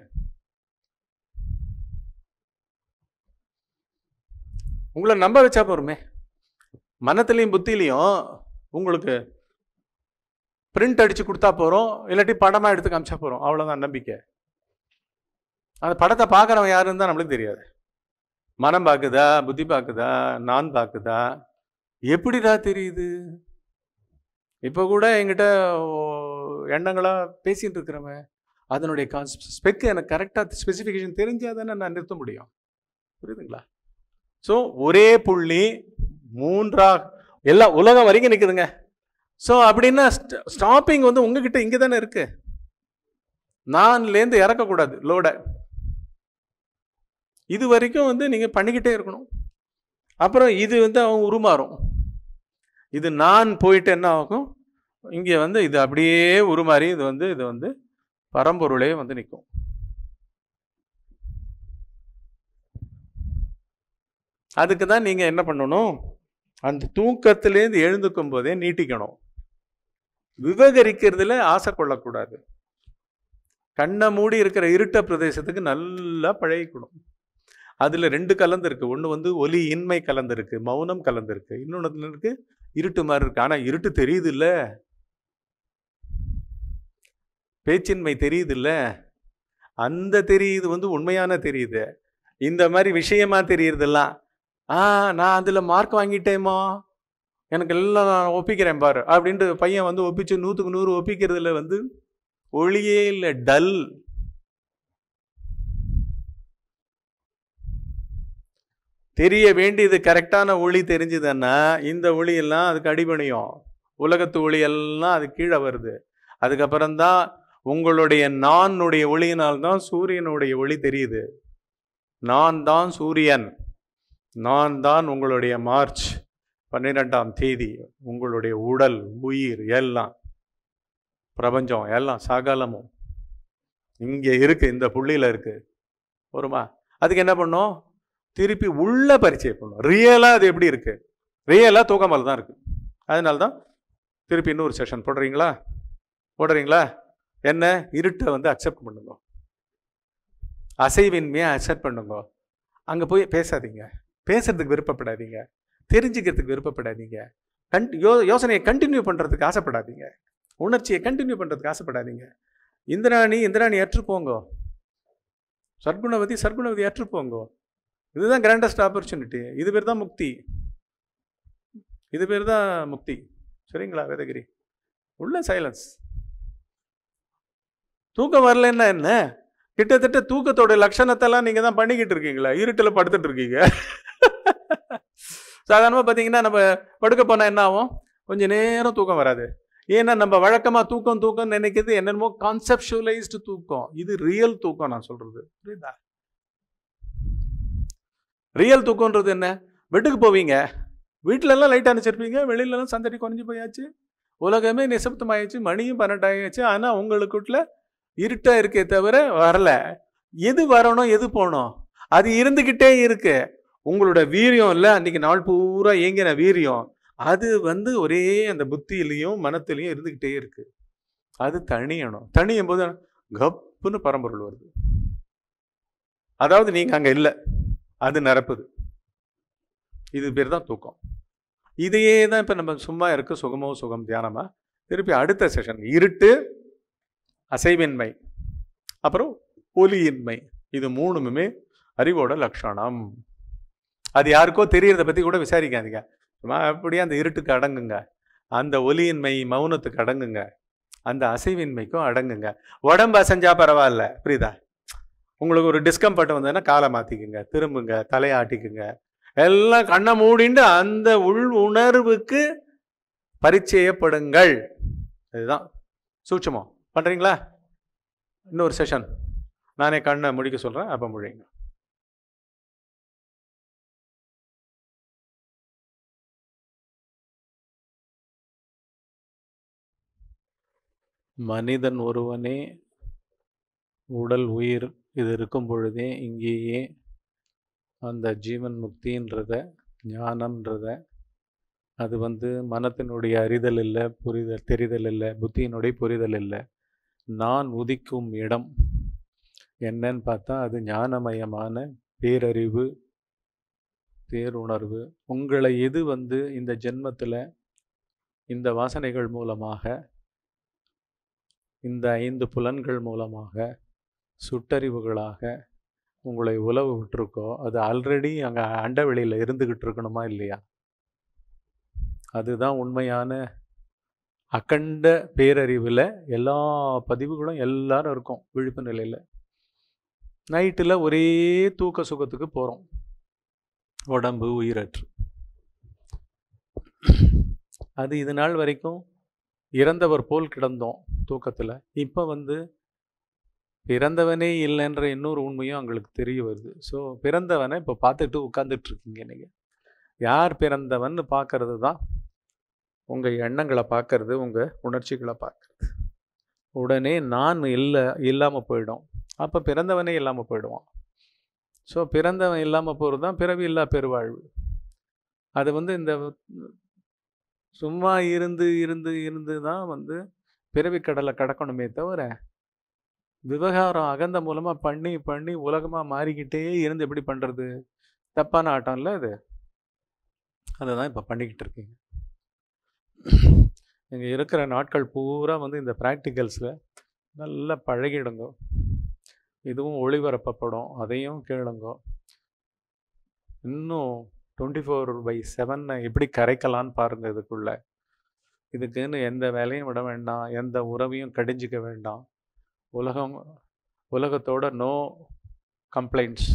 உங்களை நம்ப வச்சா போருமே மனத்துலேயும் புத்திலையும் உங்களுக்கு பிரிண்ட் அடிச்சு கொடுத்தா போகிறோம் இல்லாட்டி படமாக எடுத்து காமிச்சா போகிறோம் அவ்வளோதான் நம்பிக்கை அந்த படத்தை பார்க்குறவன் யாருன்னு தான் நம்மளுக்கு தெரியாது மனம் பார்க்குதா புத்தி பார்க்குதா நான் பார்க்குதா எப்படிடா தெரியுது இப்போ கூட என்கிட்ட எண்ணங்களாக பேசிகிட்டு இருக்கிறவன் அதனுடைய கான்ஸ் ஸ்பெக்கு எனக்கு கரெக்டாக ஸ்பெசிஃபிகேஷன் தெரிஞ்சால் தானே நான் நிறுத்த முடியும் புரியுதுங்களா ஸோ ஒரே புள்ளி மூன்றா எல்லா உலகம் வரைக்கும் நிற்குதுங்க ஸோ அப்படின்னா ஸ்டாப்பிங் வந்து உங்ககிட்ட இங்கே தானே இருக்கு நான்லேருந்து இறக்கக்கூடாது லோடை இது வரைக்கும் வந்து நீங்கள் பண்ணிக்கிட்டே இருக்கணும் அப்புறம் இது வந்து அவன் உருமாறும் இது நான் போயிட்டு என்ன ஆகும் இங்கே வந்து இது அப்படியே உருமாறி இது வந்து இது வந்து பரம்பொருளே வந்து நிற்கும் அதுக்கு தான் நீங்கள் என்ன பண்ணணும் அந்த தூக்கத்திலேருந்து எழுந்துக்கும் போதே நீட்டிக்கணும் விவகரிக்கிறதுல ஆசை கொள்ளக்கூடாது கண்ணை மூடி இருக்கிற இருட்ட பிரதேசத்துக்கு நல்லா பழகிக்கணும் அதில் ரெண்டு கலந்து இருக்கு ஒன்று வந்து ஒலி இன்மை கலந்து இருக்கு மௌனம் கலந்து இருக்கு இன்னொன்று இருக்கு இருட்டு மாதிரி இருக்கு ஆனால் இருட்டு தெரியுது இல்ல பேச்சின்மை தெரியுது இல்ல அந்த தெரியுது வந்து உண்மையான தெரியுது இந்த மாதிரி விஷயமா தெரியுறதெல்லாம் ஆ நான் அதில் மார்க் வாங்கிட்டேம்மா எனக்கு எல்லாம் நான் ஒப்பிக்கிறேன் பாரு அப்படின்ட்டு பையன் வந்து ஒப்பிச்சு நூற்றுக்கு நூறு ஒப்பிக்கிறதுல வந்து ஒளியே இல்லை டல் தெரிய வேண்டியது கரெக்டான ஒளி தெரிஞ்சுதுன்னா இந்த ஒளி எல்லாம் அதுக்கு அடிபணியும் உலகத்து ஒளி எல்லாம் அது கீழே வருது அதுக்கப்புறம்தான் உங்களுடைய நானுடைய ஒளியினால்தான் சூரியனுடைய ஒளி தெரியுது நான் தான் சூரியன் நான் தான் உங்களுடைய மார்ச் பன்னிரெண்டாம் தேதி உங்களுடைய உடல் உயிர் எல்லாம் பிரபஞ்சம் எல்லாம் சகலமும் இங்கே இருக்கு இந்த புள்ளியில் இருக்கு வருமா அதுக்கு என்ன பண்ணும் திருப்பி உள்ள பரிச்சயம் பண்ணும் ரியலாக அது எப்படி இருக்கு ரியலாக தூக்கமல் தான் இருக்கு அதனால தான் திருப்பி இன்னொரு செஷன் போடுறீங்களா போடுறீங்களா என்ன இருட்டை வந்து அக்செப்ட் பண்ணுங்க அசைவின்மையை அக்செப்ட் பண்ணுங்க அங்கே போய் பேசாதீங்க பேசுறதுக்கு விருப்பப்படாதீங்க தெரிஞ்சுக்கிறதுக்கு விருப்பப்படாதீங்க கன் யோ யோசனையை கண்டினியூ பண்ணுறதுக்கு ஆசைப்படாதீங்க உணர்ச்சியை கண்டினியூ பண்ணுறதுக்கு ஆசைப்படாதீங்க இந்திராணி இந்திராணி ஏற்றுப்போங்க சர்க்குணவதி சர்க்குணவதி ஏற்றுப்போங்க இதுதான் கிராண்டஸ்ட் ஆப்பர்ச்சுனிட்டி இது பேர் தான் முக்தி இது பேர் தான் முக்தி சரிங்களா வேதகிரி உள்ள சைலன்ஸ் தூக்கம் வரலன்னா என்ன கிட்டத்தட்ட தூக்கத்தோட லட்சணத்தெல்லாம் நீங்கள் தான் பண்ணிக்கிட்டு இருக்கீங்களா இருட்டில் படுத்துட்டு இருக்கீங்க சாதாரணமாக பார்த்தீங்கன்னா நம்ம படுக்க போனால் என்ன ஆகும் கொஞ்சம் நேரம் தூக்கம் வராது ஏன்னா நம்ம வழக்கமாக தூக்கம் தூக்கம் நினைக்கிறது என்னென்னமோ கான்செப்டுவலைஸ்டு தூக்கம் இது ரியல் தூக்கம் நான் சொல்கிறது புரியுதா ரியல் தூக்கம்ன்றது என்ன பெட்டுக்கு போவீங்க வீட்டிலலாம் லைட் அணைச்சிருப்பீங்க வெளியிலலாம் சந்தடி குறைஞ்சி போயாச்சு உலகமே நிசப்தமாயிடுச்சு மணியும் பன்னெண்டாயிடுச்சு ஆனால் உங்களுக்குள்ள இருட்டாக இருக்கே தவிர வரல எது வரணும் எது போகணும் அது இருந்துக்கிட்டே இருக்கு உங்களோட வீரியம் இல்லை அன்றைக்கி நாள் பூரா இயங்கின வீரியம் அது வந்து ஒரே அந்த புத்தியிலையும் மனத்திலையும் இருந்துக்கிட்டே இருக்கு அது தணியணும் தணியும் போது கப்புன்னு பரம்பொருள் வருது அதாவது நீங்கள் அங்கே இல்லை அது நிரப்புது இது பேர் தான் தூக்கம் இதையே தான் இப்போ நம்ம சும்மா இருக்க சுகமோ சுகம் தியானமாக திருப்பி அடுத்த செஷன் இருட்டு அசைவின்மை அப்புறம் ஒலியின்மை இது மூணுமே அறிவோட லட்சணம் அது யாருக்கோ தெரியறத பற்றி கூட விசாரிக்காதீங்க சும்மா அப்படியே அந்த இருட்டுக்கு அடங்குங்க அந்த ஒலியின்மை மௌனத்துக்கு அடங்குங்க அந்த அசைவின்மைக்கும் அடங்குங்க உடம்பு அசைஞ்சா பரவாயில்ல புரியுதா உங்களுக்கு ஒரு டிஸ்கம்ஃபர்ட் வந்ததுன்னா காலை மாற்றிக்குங்க திரும்புங்க தலையாட்டிக்குங்க எல்லாம் கண்ணை மூடிண்டு அந்த உள் உணர்வுக்கு பரிச்சயப்படுங்கள் இதுதான் சூட்சமம் பண்ணுறீங்களா இன்னொரு செஷன் நானே கண்ணை முடிக்க சொல்கிறேன் அப்போ முடிங்க மனிதன் ஒருவனே உடல் உயிர் இது இருக்கும் பொழுதே இங்கேயே அந்த ஜீவன் முக்தின்றத ஞானம்ன்றத அது வந்து மனத்தினுடைய அறிதல் இல்லை புரிதல் தெரிதல் இல்லை புத்தியினுடைய புரிதல் இல்லை நான் உதிக்கும் இடம் என்னன்னு பார்த்தா அது ஞானமயமான பேரறிவு பேருணர்வு உங்களை எது வந்து இந்த ஜென்மத்தில் இந்த வாசனைகள் மூலமாக இந்த ஐந்து புலன்கள் மூலமாக சுட்டறிவுகளாக உங்களை உழவு விட்டுருக்கோ அது ஆல்ரெடி அங்கே அண்டவெளியில் இருந்துக்கிட்டு இருக்கணுமா இல்லையா அதுதான் உண்மையான அகண்ட பேரறிவில் எல்லா பதிவுகளும் எல்லாரும் இருக்கும் விழிப்பு நிலையில் நைட்டில் ஒரே தூக்க சுகத்துக்கு போகிறோம் உடம்பு உயிரற்று அது இது நாள் வரைக்கும் இறந்தவர் போல் கிடந்தோம் தூக்கத்தில் இப்போ வந்து பிறந்தவனே இல்லைன்ற இன்னொரு உண்மையும் அவங்களுக்கு தெரிய வருது ஸோ பிறந்தவனை இப்போ பார்த்துட்டு உட்காந்துட்டு இருக்கீங்க நீங்கள் யார் பிறந்தவன்னு பார்க்கறது தான் உங்கள் எண்ணங்களை பார்க்கறது உங்கள் உணர்ச்சிகளை பார்க்கறது உடனே நான் இல்லை இல்லாமல் போயிடும் அப்போ பிறந்தவனே இல்லாமல் போயிடுவான் ஸோ பிறந்தவன் இல்லாமல் போகிறது தான் பிறவி இல்லா பெருவாழ்வு அது வந்து இந்த சும்மா இருந்து இருந்து இருந்து தான் வந்து பிறவி கடலை கடக்கணுமே தவிர விவகாரம் அகந்த மூலமாக பண்ணி பண்ணி உலகமாக மாறிக்கிட்டே இருந்து எப்படி பண்ணுறது தப்பான ஆட்டம் இல்லை அது அதை தான் இப்போ பண்ணிக்கிட்டு இருக்கீங்க இங்கே இருக்கிற நாட்கள் பூரா வந்து இந்த ப்ராக்டிகல்ஸில் நல்லா பழகிடுங்க இதுவும் ஒளிபரப்பப்படும் அதையும் கேளுங்க இன்னும் டுவெண்ட்டி ஃபோர் பை செவனை எப்படி கரைக்கலான்னு பாருங்கள் இதுக்குள்ள இதுக்குன்னு எந்த வேலையும் விட வேண்டாம் எந்த உறவையும் கடிஞ்சிக்க வேண்டாம் உலகம் உலகத்தோட நோ கம்ப்ளைண்ட்ஸ்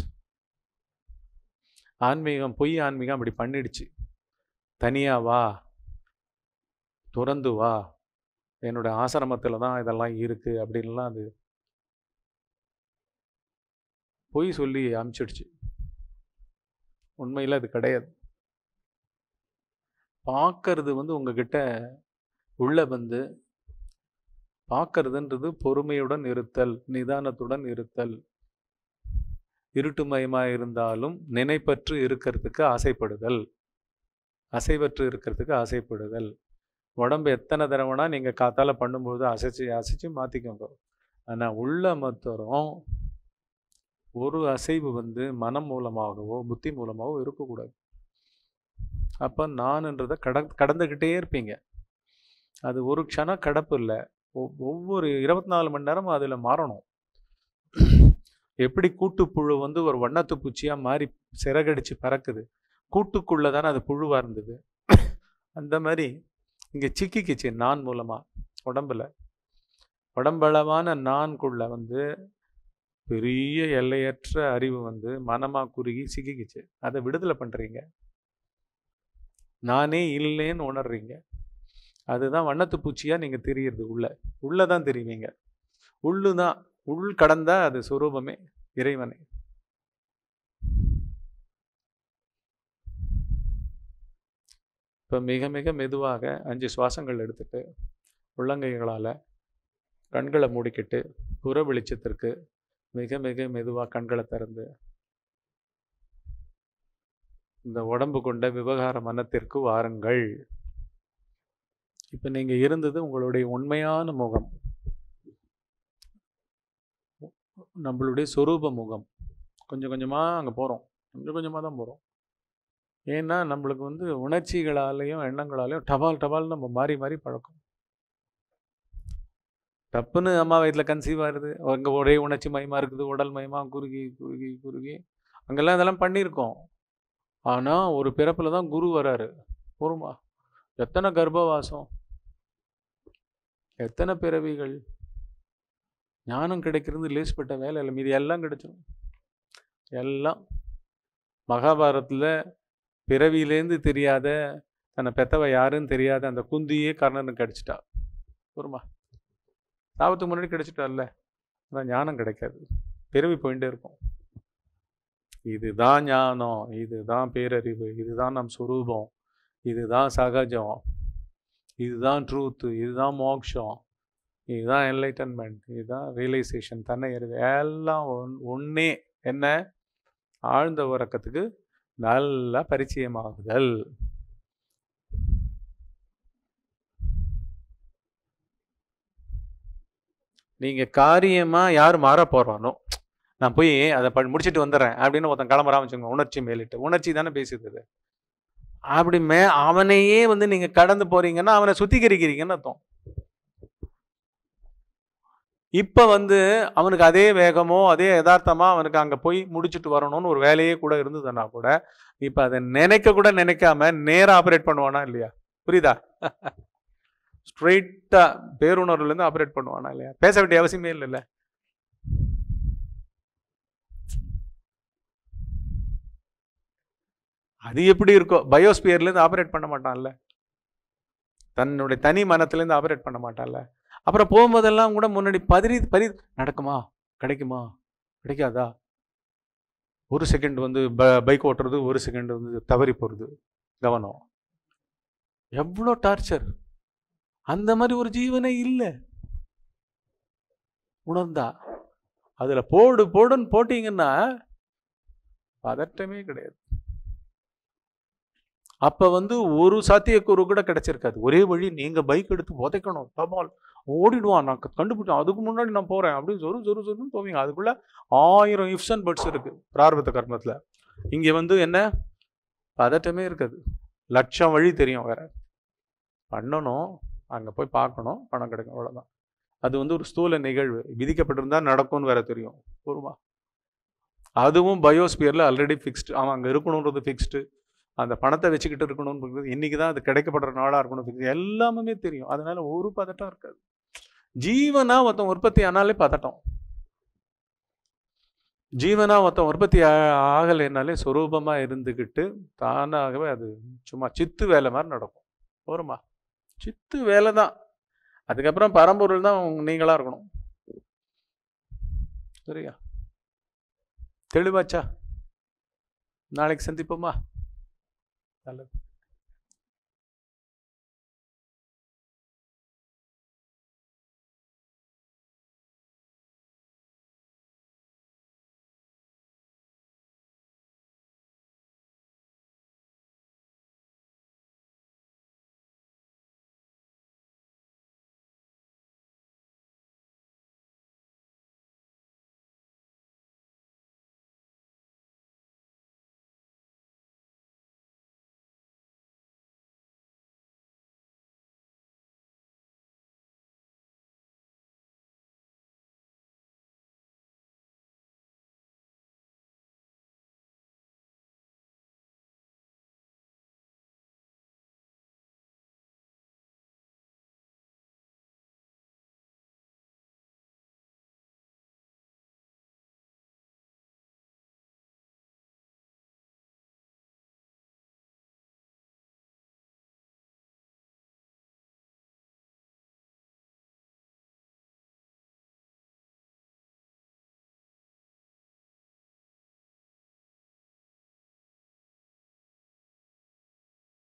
ஆன்மீகம் பொய் ஆன்மீகம் அப்படி பண்ணிடுச்சு தனியா வா துறந்து வா என்னோட ஆசிரமத்தில் தான் இதெல்லாம் இருக்குது அப்படின்லாம் அது பொய் சொல்லி அமுச்சிடுச்சு உண்மையில் அது கிடையாது பார்க்கறது வந்து உங்ககிட்ட உள்ள வந்து பார்க்கறதுன்றது பொறுமையுடன் இருத்தல் நிதானத்துடன் இருத்தல் இருட்டுமயமாக இருந்தாலும் நினைப்பற்று இருக்கிறதுக்கு ஆசைப்படுதல் அசைவற்று இருக்கிறதுக்கு ஆசைப்படுதல் உடம்பு எத்தனை தடவைனா நீங்கள் காத்தால பண்ணும்போது அசைச்சு அசைச்சு மாற்றிக்கோங்க ஆனால் உள்ள மத்தரும் ஒரு அசைவு வந்து மனம் மூலமாகவோ புத்தி மூலமாகவோ இருக்கக்கூடாது அப்போ நான்ன்றதை கட கடந்துக்கிட்டே இருப்பீங்க அது ஒரு க்ஷணம் கடப்பு இல்லை ஒவ்வொரு இருபத்தி நாலு மணி நேரமும் அதில் மாறணும் எப்படி கூட்டுப்புழு வந்து ஒரு வண்ணத்து பூச்சியாக மாறி சிறகடிச்சு பறக்குது கூட்டுக்குள்ளே தானே அது புழுவாக இருந்தது அந்த மாதிரி இங்கே சிக்கிக்கிச்சு நான் மூலமாக உடம்புல உடம்பளவான நான்குள்ள வந்து பெரிய எல்லையற்ற அறிவு வந்து மனமாக குறுகி சிக்கிக்கிச்சு அதை விடுதலை பண்ணுறீங்க நானே இல்லைன்னு உணர்றீங்க அதுதான் வண்ணத்து பூச்சியாக நீங்கள் தெரியுறது உள்ள உள்ளே தான் தெரியுவீங்க உள்ளு தான் உள் கடந்தா அது சுரூபமே இறைவனே இப்போ மிக மிக மெதுவாக அஞ்சு சுவாசங்கள் எடுத்துட்டு உள்ளங்கைகளால் கண்களை மூடிக்கிட்டு புற வெளிச்சத்திற்கு மிக மிக மெதுவாக கண்களை திறந்து இந்த உடம்பு கொண்ட விவகார மனத்திற்கு வாருங்கள் இப்போ நீங்கள் இருந்தது உங்களுடைய உண்மையான முகம் நம்மளுடைய சொரூப முகம் கொஞ்சம் கொஞ்சமாக அங்கே போகிறோம் கொஞ்சம் கொஞ்சமாக தான் போகிறோம் ஏன்னா நம்மளுக்கு வந்து உணர்ச்சிகளாலேயும் எண்ணங்களாலேயும் டபால் டபால் நம்ம மாறி மாறி பழக்கம் டப்புன்னு அம்மா வயிற்றில் கன்சீவ் ஆகுது அங்கே ஒரே உணர்ச்சி மயமாக இருக்குது உடல் மயமாக குறுகி குறுகி குறுகி அங்கெல்லாம் இதெல்லாம் பண்ணியிருக்கோம் ஆனால் ஒரு பிறப்பில் தான் குரு வராரு பொறுமா எத்தனை கர்ப்பவாசம் எத்தனை பிறவிகள் ஞானம் கிடைக்கிறது லேஸ்பட்ட வேலை இல்லை மீதி எல்லாம் கிடைச்சிடும் எல்லாம் மகாபாரத்தில் பிறவியிலேருந்து தெரியாத தன்னை பெத்தவ யாருன்னு தெரியாத அந்த குந்தியே கர்ணனுக்கு கிடைச்சிட்டா பொறுமா சாபத்துக்கு முன்னாடி கிடைச்சிட்டால ஆனால் ஞானம் கிடைக்காது பிறவி போயிட்டே இருக்கும் இதுதான் ஞானம் இதுதான் பேரறிவு இதுதான் நம் சுரூபம் இதுதான் சகஜம் இதுதான் ட்ரூத்து இதுதான் மோக்ஷம் இதுதான் என்லைட்டன்மெண்ட் இதுதான் ரியலைசேஷன் தன்னை அறிவு எல்லாம் ஒன் ஒன்றே என்ன ஆழ்ந்த உறக்கத்துக்கு நல்லா பரிச்சயமாகுதல் நீங்கள் காரியமாக யார் மாற போகிறானோ நான் போய் அதை ப முடிச்சுட்டு வந்துடுறேன் அப்படின்னு ஒருத்தன் கிளம்புறாம வச்சுக்கோங்க உணர்ச்சி மேலிட்டு உணர்ச்சி தானே பேசுது அது அப்படி மே அவனையே வந்து நீங்க கடந்து போறீங்கன்னா அவனை சுத்திகரிக்கிறீங்கன்னு அர்த்தம் இப்ப வந்து அவனுக்கு அதே வேகமோ அதே யதார்த்தமா அவனுக்கு அங்க போய் முடிச்சுட்டு வரணும்னு ஒரு வேலையே கூட இருந்ததுன்னா கூட இப்ப அதை நினைக்க கூட நினைக்காம நேரா ஆப்ரேட் பண்ணுவானா இல்லையா புரியுதா ஸ்ட்ரெயிட்டா பேருணர்வுல இருந்து ஆப்ரேட் பண்ணுவானா இல்லையா பேச வேண்டிய அவசியமே இல்லைல்ல அது எப்படி இருக்கோ பயோஸ்பியர்ல இருந்து ஆப்ரேட் பண்ண மாட்டான்ல தன்னுடைய தனி மனத்துல இருந்து ஆப்ரேட் பண்ண மாட்டான்ல அப்புறம் போகும்போதெல்லாம் கூட முன்னாடி பதறி பரி நடக்குமா கிடைக்குமா கிடைக்காதா ஒரு செகண்ட் வந்து பைக் ஓட்டுறது ஒரு செகண்ட் வந்து தவறி போகிறது கவனம் எவ்வளோ டார்ச்சர் அந்த மாதிரி ஒரு ஜீவனே இல்லை உணர்ந்தா அதில் போடு போடுன்னு போட்டீங்கன்னா பதட்டமே கிடையாது அப்ப வந்து ஒரு சாத்தியக்கூறு கூட கிடைச்சிருக்காது ஒரே வழி நீங்க பைக் எடுத்து உதைக்கணும் தபால் ஓடிடுவான் நான் கண்டுபிடிச்சேன் அதுக்கு முன்னாடி நான் போறேன் அப்படின்னு சொரு சொரு சொருன்னு போவீங்க அதுக்குள்ள ஆயிரம் இஃப்ஸ் அண்ட் பட்ஸ் இருக்கு பிரார்பத்த கர்மத்துல இங்க வந்து என்ன பதட்டமே இருக்காது லட்சம் வழி தெரியும் வேற பண்ணணும் அங்க போய் பார்க்கணும் பணம் கிடைக்கும் அவ்வளவுதான் அது வந்து ஒரு ஸ்தூல நிகழ்வு விதிக்கப்பட்டிருந்தா நடக்கும்னு வேற தெரியும் பொறுமா அதுவும் பயோஸ்பியர்ல ஆல்ரெடி ஃபிக்ஸ்டு அவன் அங்க இருக்கணுன்றது ஃபிக்ஸ்டு அந்த பணத்தை வச்சுக்கிட்டு இருக்கணும்னு இன்னைக்கு தான் அது கிடைக்கப்படுற நாளாக இருக்கணும் எல்லாமே தெரியும் அதனால ஒரு பதட்டம் இருக்காது ஜீவனா ஒருத்தன் உற்பத்தி ஆனாலே பதட்டம் ஜீவனா ஒருத்தன் உற்பத்தி ஆகலைனாலே சொரூபமா இருந்துக்கிட்டு தானாகவே அது சும்மா சித்து வேலை மாதிரி நடக்கும் போருமா சித்து வேலை தான் அதுக்கப்புறம் பரம்பொருள் தான் நீங்களா இருக்கணும் சரியா தெளிவாச்சா நாளைக்கு சந்திப்போமா நல்லது